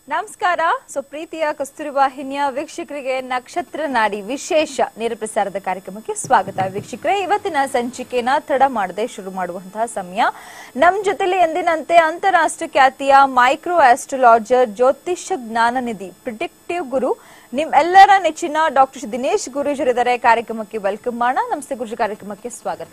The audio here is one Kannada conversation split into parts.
ನಮಸ್ಕಾರ ಸೊ ಪ್ರೀತಿಯ ಕಸ್ತೂರಿ ವಾಹಿನಿಯ ವೀಕ್ಷಕರಿಗೆ ನಕ್ಷತ್ರ ನಾಡಿ ವಿಶೇಷ ನೇರ ಪ್ರಸಾರದ ಕಾರ್ಯಕ್ರಮಕ್ಕೆ ಸ್ವಾಗತ ವೀಕ್ಷಕರೇ ಇವತ್ತಿನ ಸಂಚಿಕೆನ ತಡ ಮಾಡದೆ ಶುರು ಮಾಡುವಂತಹ ಸಮಯ ನಮ್ ಜೊತೆಲಿ ಎಂದಿನಂತೆ ಅಂತಾರಾಷ್ಟ್ರೀಯ ಖ್ಯಾತಿಯ ಮೈಕ್ರೋ ಆಸ್ಟ್ರಾಲಜರ್ ಜ್ಯೋತಿಷ್ಯ ಜ್ಞಾನ ನಿಧಿ ಪ್ರಿಡಿಕ್ಟಿವ್ ಗುರು ನಿಮ್ಮೆಲ್ಲರ ನೆಚ್ಚಿನ ಡಾಕ್ಟರ್ ದಿನೇಶ್ ಗುರೂಜರಿದ್ದಾರೆ ಕಾರ್ಯಕ್ರಮಕ್ಕೆ ವೆಲ್ಕಮ್ ಮಾಡೋಣ ನಮಸ್ತೆ ಗುರುಜಿ ಕಾರ್ಯಕ್ರಮಕ್ಕೆ ಸ್ವಾಗತ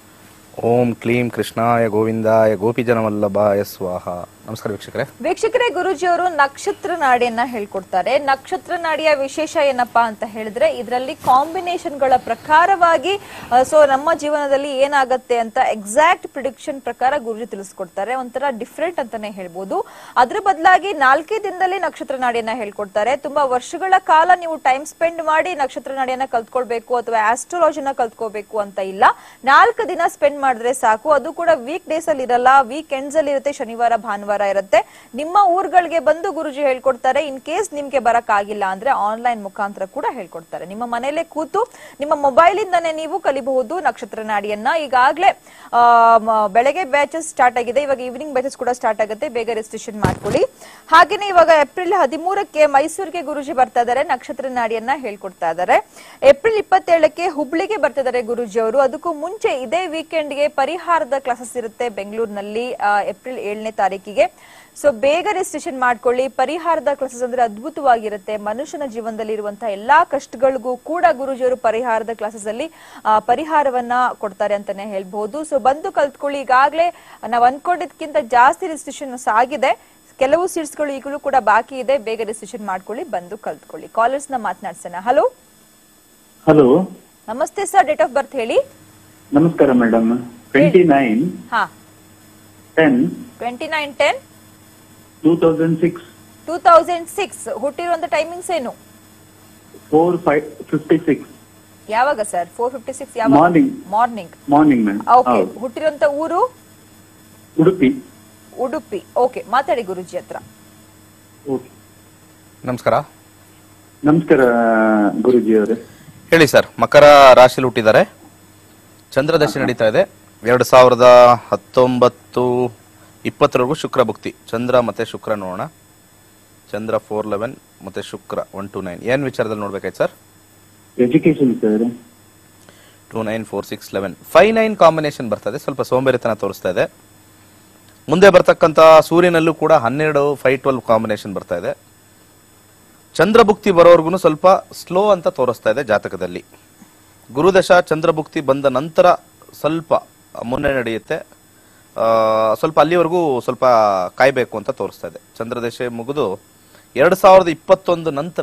ಓಂ ಕ್ಲೀಂ ಕೃಷ್ಣಾಯ ಗೋವಿಂದಾಯ ಗೋಪಿಜನವಲ್ಲಭಾಯ ಸ್ವಾಹ ನಮಸ್ಕಾರ ವೀಕ್ಷಕರೇ ವೀಕ್ಷಕರೇ ಗುರುಜಿ ಅವರು ನಕ್ಷತ್ರ ನಾಡಿಯನ್ನ ಹೇಳ್ಕೊಡ್ತಾರೆ ನಕ್ಷತ್ರ ನಾಡಿಯ ವಿಶೇಷ ಏನಪ್ಪಾ ಅಂತ ಹೇಳಿದ್ರೆ ಇದರಲ್ಲಿ ಕಾಂಬಿನೇಷನ್ ಗಳ ಪ್ರಕಾರವಾಗಿ ಸೊ ನಮ್ಮ ಜೀವನದಲ್ಲಿ ಏನಾಗತ್ತೆ ಅಂತ ಎಕ್ಸಾಕ್ಟ್ ಪ್ರಿಡಿಕ್ಷನ್ ಪ್ರಕಾರ ಗುರುಜಿ ತಿಳಿಸ್ಕೊಡ್ತಾರೆ ಒಂಥರ ಡಿಫ್ರೆಂಟ್ ಅಂತಾನೆ ಹೇಳ್ಬೋದು ಅದ್ರ ಬದಲಾಗಿ ನಾಲ್ಕೇ ದಿನದಲ್ಲಿ ನಕ್ಷತ್ರ ನಾಡಿಯನ್ನ ಹೇಳ್ಕೊಡ್ತಾರೆ ತುಂಬಾ ವರ್ಷಗಳ ಕಾಲ ನೀವು ಟೈಮ್ ಸ್ಪೆಂಡ್ ಮಾಡಿ ನಕ್ಷತ್ರ ನಾಡಿಯನ್ನ ಕಲ್ತ್ಕೊಳ್ಬೇಕು ಅಥವಾ ಆಸ್ಟ್ರಾಲಜಿನ ಕಲ್ತ್ಕೋಬೇಕು ಅಂತ ಇಲ್ಲ ನಾಲ್ಕು ದಿನ ಸ್ಪೆಂಡ್ ಮಾಡಿದ್ರೆ ಸಾಕು ಅದು ಕೂಡ ವೀಕ್ ಡೇಸ್ ಅಲ್ಲಿ ಇರಲ್ಲ ವೀಕ್ ಎಂಡ್ಸ್ ಅಲ್ಲಿ ಇರುತ್ತೆ ಶನಿವಾರ ಭಾನುವಾರ ಇರುತ್ತೆ ನಿಮ್ಮ ಊರುಗಳಿಗೆ ಬಂದು ಗುರುಜಿ ಹೇಳ್ಕೊಡ್ತಾರೆ ಇನ್ ಕೇಸ್ ನಿಮ್ಗೆ ಬರಕ್ ಆಗಿಲ್ಲ ಅಂದ್ರೆ ಆನ್ಲೈನ್ ಮುಖಾಂತರ ಕೂಡ ಹೇಳ್ಕೊಡ್ತಾರೆ ನಿಮ್ಮ ಮನೇಲೆ ಕೂತು ನಿಮ್ಮ ಮೊಬೈಲ್ ಇಂದಾನೆ ನೀವು ಕಲಿಬಹುದು ನಕ್ಷತ್ರ ನಾಡಿಯನ್ನ ಈಗಾಗ್ಲೇ ಆ, ಮ- ಬೆಳಗ್ಗೆ ಬ್ಯಾಚಸ್ ಸ್ಟಾರ್ಟ್ ಆಗಿದೆ ಇವಾಗ ಈವ್ನಿಂಗ್ ಬ್ಯಾಚಸ್ ಕೂಡ ಸ್ಟಾರ್ಟ್ ಆಗುತ್ತೆ ಬೇಗ ರಿಜಿಸ್ಟ್ರೇಷನ್ ಮಾಡ್ಕೊಳ್ಳಿ ಹಾಗೇನೆ ಇವಾಗ ಏಪ್ರಿಲ್ ಹದಿಮೂರಕ್ಕೆ ಮೈಸೂರಿಗೆ ಗುರುಜಿ ಬರ್ತಾ ಇದಾರೆ ನಕ್ಷತ್ರ ನಾಡಿಯನ್ನ ಹೇಳ್ಕೊಡ್ತಾ ಇದಾರೆ ಏಪ್ರಿಲ್ ಇಪ್ಪತ್ತೇಳಕ್ಕೆ ಹುಬ್ಳಿಗೆ ಬರ್ತಾ ಇದಾರೆ ಗುರುಜಿ ಅವರು ಅದಕ್ಕೂ ಮುಂಚೆ ಇದೇ ವೀಕೆಂಡ್ ಗೆ ಪರಿಹಾರದ ಕ್ಲಾಸಸ್ ಇರುತ್ತೆ ಬೆಂಗಳೂರಿನಲ್ಲಿ ಆ, ಏಪ್ರಿಲ್ ಏಳನೇ ತಾರೀಕಿಗೆ ಸೊ ಬೇಗ ರಿಜಿಸ್ಟ್ರೇಷನ್ ಮಾಡ್ಕೊಳ್ಳಿ ಪರಿಹಾರದ ಕ್ಲಾಸಸ್ ಅಂದ್ರೆ ಅದ್ಭುತವಾಗಿರುತ್ತೆ ಮನುಷ್ಯನ ಜೀವನದಲ್ಲಿ ಇರುವಂತಹ ಎಲ್ಲಾ ಕಷ್ಟಗಳಿಗೂ ಕೂಡ ಗುರುಜಿಯವರು ಪರಿಹಾರದ ಕ್ಲಾಸಸ್ ಅಲ್ಲಿ ಆ, ಪರಿಹಾರವನ್ನ ಕೊಡ್ತಾರೆ ಅಂತಾನೆ ಹೇಳ್ಬಹುದು ಸೊ ಬಂದು ಕಲ್ತ್ಕೊಳ್ಳಿ ಈಗಾಗ್ಲೇ ನಾವ್ ಅನ್ಕೊಂಡಿದ್ಕಿಂತ ಜಾಸ್ತಿ ರಿಜಿಸ್ಟ್ರೇಷನ್ ಆಗಿದೆ ಕೆಲವು ಸೀಟ್ಸ್ ಗಳು ಈಗಲೂ ಕೂಡ ಬಾಕಿ ಇದೆ ಬೇಗ ರಿಜಿಸ್ಟ್ರೇಷನ್ ಮಾಡ್ಕೊಳ್ಳಿ ಬಂದು ಕಲ್ತ್ಕೊಳ್ಳಿ ಕಾಲರ್ಸ್ ನ ಮಾತನಾಡ್ಸೋಣ ಹಲೋ ಹಲೋ ನಮಸ್ತೆ ಸರ್ ಡೇಟ್ ಆಫ್ ಬರ್ತ್ ಹೇಳಿ ನಮಸ್ಕಾರ ಮೇಡಮ್ ಟ್ವೆಂಟಿ ನೈನ್ ಹಾ ten twenty nine ten two thousand six two thousand six ಹುಟ್ಟಿರುವಂತ ಟೈಮಿಂಗ್ಸ್ ಏನು ಫೋರ್ ಫೈವ್ ಫಿಫ್ಟಿ ಸಿಕ್ಸ್ ಯಾವಾಗ ಸರ್ ಫೋರ್ ಫಿಫ್ಟಿ ಸಿಕ್ಸ್ ಯಾವಾಗ morning morning morning ma'am okay ಹುಟ್ಟಿರುವಂತ ಊರು ಉಡುಪಿ ಉಡುಪಿ ಓಕೆ ಮಾತಾಡಿ ಗುರುಜಿ ಹತ್ರ ಓಕೆ ನಮಸ್ಕಾರ ನಮಸ್ಕಾರ ಗುರುಜಿ ಅವರೇ ಹೇಳಿ ಸರ್ ಮಕರ ರಾಶಿಲಿ ಹುಟ್ಟಿದ್ದಾರೆ ಚಂದ್ರದಶೆ ನಡೀತಾ ಇದೆ ಎರಡು ಸಾವಿರದ ಹತ್ತೊಂಬತ್ತು ಇಪ್ಪತ್ತರವರೆಗೂ ಶುಕ್ರ ಭುಕ್ತಿ ಚಂದ್ರ ಮತ್ತೆ ಶುಕ್ರ ನೋಡೋಣ ಚಂದ್ರ ಫೋರ್ ಲೆವೆನ್ ಮತ್ತೆ ಶುಕ್ರ ಒನ್ ಟು ನೈನ್ ಏನ್ ವಿಚಾರದಲ್ಲಿ ನೋಡ್ಬೇಕಾಯ್ತು sir education sir two nine four six eleven five nine combination ಬರ್ತದೆ ಸ್ವಲ್ಪ ಸೋಂಬೇರಿತನ ತೋರಿಸ್ತಾ ಇದೆ ಮುಂದೆ ಬರ್ತಕ್ಕಂಥ ಸೂರ್ಯನಲ್ಲೂ ಕೂಡ ಹನ್ನೆರಡು ಫೈವ್ ಟ್ವೆಲ್ವ್ ಕಾಂಬಿನೇಷನ್ ಬರ್ತಾ ಇದೆ ಚಂದ್ರಭುಕ್ತಿ ಬರೋರ್ಗು ಸ್ವಲ್ಪ ಸ್ಲೋ ಅಂತ ತೋರಿಸ್ತಾ ಇದೆ ಜಾತಕದಲ್ಲಿ ಗುರುದಶ ಚಂದ್ರಭುಕ್ತಿ ಬಂದ ನಂತರ ಸ್ವಲ್ಪ ಮುನ್ನಡೆ ನಡೆಯುತ್ತೆ ಆ, ಸ್ವಲ್ಪ ಅಲ್ಲಿವರೆಗೂ ಸ್ವಲ್ಪ ಕಾಯ್ಬೇಕು ಅಂತ ತೋರಿಸ್ತಾ ಇದೆ ಚಂದ್ರದಶೆ ಮುಗಿದು ಎರಡು ಸಾವಿರದ ಇಪ್ಪತ್ತೊಂದು ನಂತರ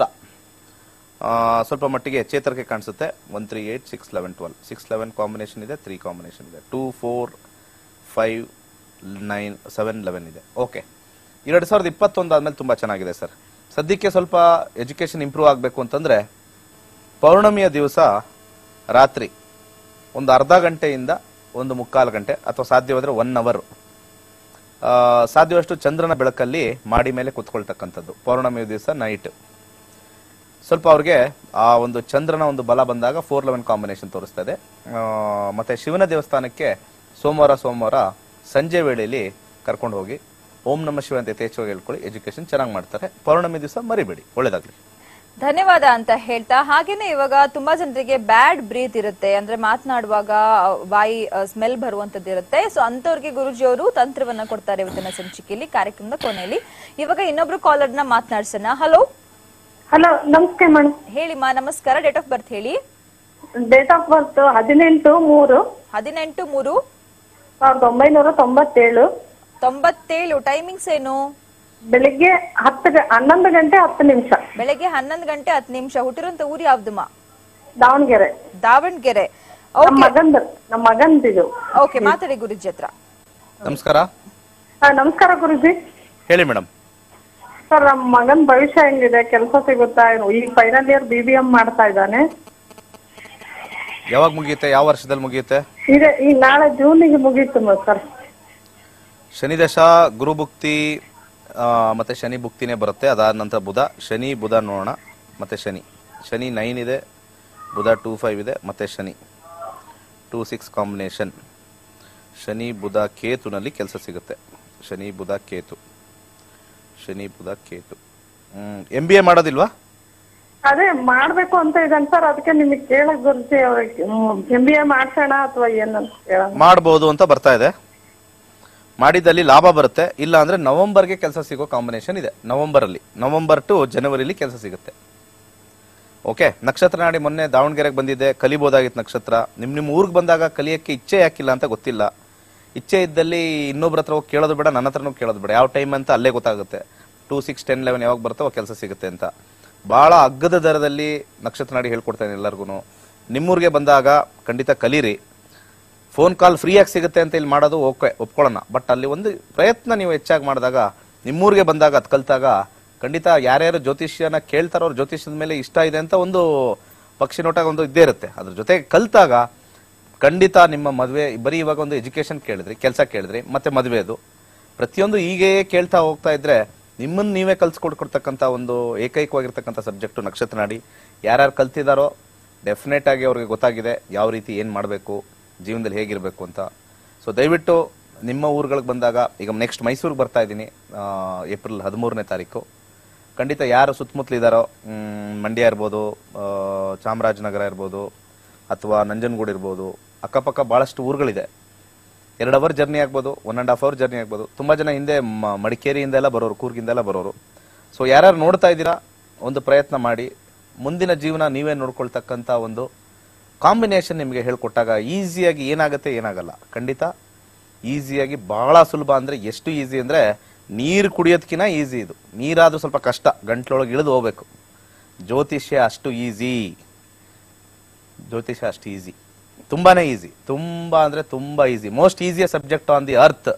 ಆ, ಸ್ವಲ್ಪ ಮಟ್ಟಿಗೆ ಚೇತರಿಕೆ ಕಾಣಿಸುತ್ತೆ one three eight six eleven twelve six eleven combination ಇದೆ ತ್ರೀ ಕಾಂಬಿನೇಷನ್ ಇದೆ two four five nine seven eleven ಇದೆ ಓಕೆ ಎರಡು ಸಾವಿರದ ಇಪ್ಪತ್ತೊಂದು ಆದ್ಮೇಲೆ ತುಂಬಾ ಚೆನ್ನಾಗಿದೆ ಸರ್ ಸದ್ಯಕ್ಕೆ ಸ್ವಲ್ಪ ಎಜುಕೇಶನ್ ಇಂಪ್ರೂವ್ ಆಗಬೇಕು ಅಂತಂದ್ರೆ ಪೌರ್ಣಮಿಯ ದಿವಸ ರಾತ್ರಿ ಒಂದು ಅರ್ಧ ಗಂಟೆಯಿಂದ ಒಂದು ಮುಕ್ಕಾಲು ಗಂಟೆ ಅಥವಾ ಸಾಧ್ಯವಾದ್ರೆ ಒನ್ ಅವರ್ ಸಾಧ್ಯವಷ್ಟು ಚಂದ್ರನ ಬೆಳಕಲ್ಲಿ ಮಾಡಿ ಮೇಲೆ ಕುತ್ಕೊಳ್ತಕ್ಕಂಥದ್ದು ಪೌರ್ಣಮಿ ದಿವಸ ನೈಟ್ ಸ್ವಲ್ಪ ಅವ್ರಿಗೆ ಆ ಒಂದು ಚಂದ್ರನ ಒಂದು ಬಲ ಬಂದಾಗ ಫೋರ್ ಲೆವೆನ್ ಕಾಂಬಿನೇಷನ್ ತೋರಿಸ್ತಾ ಇದೆ ಆ, ಮತ್ತೆ ಶಿವನ ದೇವಸ್ಥಾನಕ್ಕೆ ಸೋಮವಾರ ಸೋಮವಾರ ಸಂಜೆ ವೇಳೆಯಲ್ಲಿ ಕರ್ಕೊಂಡು ಹೋಗಿ ಓಂ ನಮ ಶಿವ ಅಂತ ಯಥೇಚ್ಛವಾಗಿ ಹೇಳ್ಕೊಳ್ಳಿ ಎಜುಕೇಶನ್ ಚೆನ್ನಾಗಿ ಮಾಡ್ತಾರೆ ಪೌರ್ಣಮಿ ದಿವಸ ಮರಿಬೇಡಿ ಒಳ್ಳೇದಾಗ್ಲಿ ಧನ್ಯವಾದ ಅಂತ ಹೇಳ್ತಾ ಹಾಗೇನೆ ಇವಾಗ ತುಂಬಾ ಜನರಿಗೆ ಬ್ಯಾಡ್ ಬ್ರೀತ್ ಇರುತ್ತೆ ಅಂದ್ರೆ ಮಾತನಾಡುವಾಗ ಆ, ಬಾಯಿ ಸ್ಮೆಲ್ ಬರುವಂತದ್ದು ಇರುತ್ತೆ ಸೊ ಅಂತವ್ರಿಗೆ ಗುರುಜಿ ಅವರು ತಂತ್ರವನ್ನ ಕೊಡ್ತಾರೆ ಇವತ್ತಿನ ಸಂಚಿಕೆಯಲ್ಲಿ ಕಾರ್ಯಕ್ರಮದ ಕೊನೆಯಲ್ಲಿ ಇವಾಗ ಇನ್ನೊಬ್ರು ಕಾಲರ್ ನ ಮಾತನಾಡ್ಸೋಣ ಹಲೋ ಹಲೋ ನಮಸ್ತೆ ಮೇಡಮ್ ಹೇಳಿಮ್ಮ ನಮಸ್ಕಾರ ಡೇಟ್ ಆಫ್ ಬರ್ತ್ ಹೇಳಿ ಡೇಟ್ ಆಫ್ ಬರ್ತ್ ಹದಿನೆಂಟು ಮೂರು ಹದಿನೆಂಟು ಮೂರು ಸಾವಿರದ ಒಂಬೈನೂರ ತೊಂಬತ್ತೇಳು ತೊಂಬತ್ತೇಳು ಟೈಮಿಂಗ್ಸ್ ಏನು ಬೆಳಿಗ್ಗೆ ಹತ್ತು ಗ- ಹನ್ನೊಂದು ಗಂಟೆ ಹತ್ತು ನಿಮಿಷ ಬೆಳಗ್ಗೆ ಹನ್ನೊಂದು ಗಂಟೆ ಹತ್ತು ನಿಮಿಷ ಹುಟ್ಟಿರುವಂತ ಊರು ಯಾವ್ದಮ್ಮ ದಾವಣಗೆರೆ ದಾವಣಗೆರೆ ನಮ್ಮ ಮಗಂದು ನಮ್ಮ ಮಗಂದಿದು ಓಕೆ ಮಾತಾಡಿ ಗುರುಜಿ ಹತ್ರ ನಮಸ್ಕಾರ ಆ, ನಮಸ್ಕಾರ ಗುರುಜಿ ಹೇಳಿ ಮೇಡಮ್ ಸರ್ ನಮ್ಮ ಮಗನ್ ಭವಿಷ್ಯ ಹೆಂಗಿದೆ ಕೆಲಸ ಸಿಗುತ್ತಾ ಏನು ಈ final year B B M ಮಾಡ್ತಾ ಇದ್ದಾನೆ ಯಾವಾಗ ಮುಗಿಯುತ್ತೆ ಯಾವ ವರ್ಷದಲ್ಲಿ ಮುಗಿಯುತ್ತೆ ಇದೆ ಈ ನಾಳೆ ಜೂನಿಗೆ ಮುಗೀತು ಸರ್ ಶನಿ ದಶ ಗುರು ಭುಕ್ತಿ ಆ, ಮತ್ತೆ ಶನಿ ಭುಕ್ತಿನೇ ಬರುತ್ತೆ ಅದಾದ ನಂತರ ಬುಧ ಶನಿ ಬುಧ ನೋಡೋಣ ಮತ್ತೆ ಶನಿ ಶನಿ ನೈನ್ ಇದೆ ಬುಧ ಟೂ ಫೈವ್ ಇದೆ ಮತ್ತೆ Shani two six combination Shani Budha ಕೇತುನಲ್ಲಿ ಕೆಲಸ ಸಿಗುತ್ತೆ Shani Budha Ketu Shani Budha Ketu M B A ಮಾಡೋದಿಲ್ವಾ ಅದೇ ಮಾಡ್ಬೇಕು ಅಂತ ಇದ್ದಾನೆ ಸರ್ ಅದಕ್ಕೆ ನಿಮಗೆ ಕೇಳಕ್ ಗುರುಜಿ ಅವ್ರಿಗೆ ಎಂ ಬಿ ಎ ಮಾಡ್ಸೋಣ ಅಥವಾ ಏನಂತ ಕೇಳೋಣ ಮಾಡ್ಬೋದು ಅಂತ ಬರ್ತಾ ಇದೆ ಮಾಡಿದಲ್ಲಿ ಲಾಭ ಬರುತ್ತೆ ಇಲ್ಲ ಅಂದ್ರೆ ನವೆಂಬರ್ಗೆ ಕೆಲಸ ಸಿಗೋ ಕಾಂಬಿನೇಷನ್ ಇದೆ ನವೆಂಬರ್ ಅಲ್ಲಿ ನವೆಂಬರ್ ಟು ಜನವರಿಲಿ ಕೆಲಸ ಸಿಗುತ್ತೆ ಓಕೆ ನಕ್ಷತ್ರ ನಾಡಿ ಮೊನ್ನೆ ದಾವಣಗೆರೆಗೆ ಬಂದಿದ್ದೆ ಕಲಿಬೋದಾಗಿತ್ತು ನಕ್ಷತ್ರ ನಿಮ್ ನಿಮ್ ಊರಿಗೆ ಬಂದಾಗ ಕಲಿಯಕ್ಕೆ ಇಚ್ಛೆ ಯಾಕಿಲ್ಲ ಅಂತ ಗೊತ್ತಿಲ್ಲ ಇಚ್ಛೆ ಇದ್ದಲ್ಲಿ ಇನ್ನೊಬ್ರ ಹತ್ರ ಹೋಗಿ ಕೇಳೋದು ಬೇಡ ನನ್ನ ಹತ್ರನೂ ಕೇಳೋದು ಬೇಡ ಯಾವ ಟೈಮ್ ಅಂತ ಅಲ್ಲೇ ಗೊತ್ತಾಗುತ್ತೆ ಟೂ ಸಿಕ್ಸ್ ಟೆನ್ ಲೆವೆನ್ ಯಾವಾಗ ಬರ್ತೋ ಕೆಲಸ ಸಿಗುತ್ತೆ ಅಂತ ಬಹಳ ಅಗ್ಗದ ದರದಲ್ಲಿ ನಕ್ಷತ್ರ ನಾಡಿ ಹೇಳ್ಕೊಡ್ತೇನೆ ಎಲ್ಲರಿಗೂ ನಿಮ್ಮೂರಿಗೆ ಬಂದಾಗ ಖಂಡಿತ ಕಲೀರಿ ಫೋನ್ ಕಾಲ್ ಫ್ರೀಯಾಗಿ ಸಿಗುತ್ತೆ ಅಂತ ಇಲ್ಲಿ ಮಾಡೋದು ಓಕೆ ಒಪ್ಕೊಳ್ಳೋಣ ಬಟ್ ಅಲ್ಲಿ ಒಂದು ಪ್ರಯತ್ನ ನೀವು ಹೆಚ್ಚಾಗಿ ಮಾಡಿದಾಗ ನಿಮ್ಮೂರಿಗೆ ಬಂದಾಗ ಅದು ಕಲ್ತಾಗ ಖಂಡಿತ ಯಾರ್ಯಾರು ಜ್ಯೋತಿಷ್ಯನ ಕೇಳ್ತಾರೋ ಅವ್ರ ಜ್ಯೋತಿಷ್ಯದ ಮೇಲೆ ಇಷ್ಟ ಇದೆ ಅಂತ ಒಂದು ಪಕ್ಷಿ ನೋಟ ಒಂದು ಇದ್ದೇ ಇರುತ್ತೆ ಅದ್ರ ಜೊತೆಗೆ ಕಲ್ತಾಗ ಖಂಡಿತ ನಿಮ್ಮ ಮದುವೆ ಬರೀ ಇವಾಗ ಒಂದು ಎಜುಕೇಶನ್ ಕೇಳಿದ್ರಿ ಕೆಲಸ ಕೇಳಿದ್ರಿ ಮತ್ತೆ ಮದುವೆದು ಪ್ರತಿಯೊಂದು ಹೀಗೆ ಕೇಳ್ತಾ ಹೋಗ್ತಾ ಇದ್ರೆ ನಿಮ್ಮನ್ನ ನೀವೇ ಕಲ್ಸ್ಕೊಡ್ಕೊಡ್ತಕ್ಕಂಥ ಒಂದು ಏಕೈಕವಾಗಿರ್ತಕ್ಕಂಥ ಸಬ್ಜೆಕ್ಟು ನಕ್ಷತ್ರ ನಾಡಿ ಯಾರ್ಯಾರು ಕಲ್ತಿದಾರೋ ಡೆಫಿನೆಟ್ ಆಗಿ ಅವ್ರಿಗೆ ಗೊತ್ತಾಗಿದೆ ಯಾವ ರೀತಿ ಏನು ಮಾಡಬೇಕು ಜೀವನದಲ್ಲಿ ಹೇಗಿರಬೇಕು ಅಂತ ಸೊ ದಯವಿಟ್ಟು ನಿಮ್ಮ ಊರುಗಳಿಗೆ ಬಂದಾಗ ಈಗ ನೆಕ್ಸ್ಟ್ ಮೈಸೂರಿಗೆ ಬರ್ತಾ ಇದ್ದೀನಿ ಏಪ್ರಿಲ್ ಹದಿಮೂರನೇ ತಾರೀಕು ಖಂಡಿತ ಯಾರು ಸುತ್ತಮುತ್ತಲಿದ್ದಾರೋ ಮ್, ಮಂಡ್ಯ ಇರ್ಬೋದು ಆ, ಚಾಮರಾಜನಗರ ಇರ್ಬೋದು ಅಥವಾ ನಂಜನಗೂಡು ಇರ್ಬೋದು ಅಕ್ಕಪಕ್ಕ ಭಾಳಷ್ಟು ಊರುಗಳಿದೆ ಎರಡು ಅವರ್ ಜರ್ನಿ ಆಗ್ಬೋದು one and half hour journey ಆಗ್ಬೋದು ತುಂಬ ಜನ ಹಿಂದೆ ಮ- ಮಡಿಕೇರಿಯಿಂದ ಎಲ್ಲ ಬರೋರು ಕೂರ್ಗಿಂದ ಎಲ್ಲ ಬರೋರು ಸೊ ಯಾರ್ಯಾರು ನೋಡ್ತಾ ಇದ್ದೀರಾ ಒಂದು ಪ್ರಯತ್ನ ಮಾಡಿ ಮುಂದಿನ ಜೀವನ ನೀವೇ ನೋಡ್ಕೊಳ್ತಕ್ಕಂಥ ಒಂದು ಕಾಂಬಿನೇಷನ್ ನಿಮಗೆ ಹೇಳ್ಕೊಟ್ಟಾಗ ಈಸಿಯಾಗಿ ಏನಾಗುತ್ತೆ ಏನಾಗಲ್ಲ ಖಂಡಿತ ಈಸಿಯಾಗಿ ಬಹಳ ಸುಲಭ ಅಂದ್ರೆ ಎಷ್ಟು ಈಸಿ ಅಂದ್ರೆ ನೀರು ಕುಡಿಯೋದಕ್ಕಿಂತ ಈಸಿ ಇದು ನೀರಾದ್ರೂ ಸ್ವಲ್ಪ ಕಷ್ಟ ಗಂಟ್ಲೊಳಗೆ ಇಳಿದು ಹೋಗ್ಬೇಕು ಜ್ಯೋತಿಷ್ಯ ಅಷ್ಟು ಈಸಿ ಜ್ಯೋತಿಷ್ಯ ಅಷ್ಟು ಈಸಿ ತುಂಬಾನೇ ಈಸಿ ತುಂಬಾ ಅಂದ್ರೆ ತುಂಬಾ ಈಸಿ ಮೋಸ್ಟ್ ಈಸಿಯ ಸಬ್ಜೆಕ್ಟ್ ಆನ್ ದಿ ಅರ್ತ್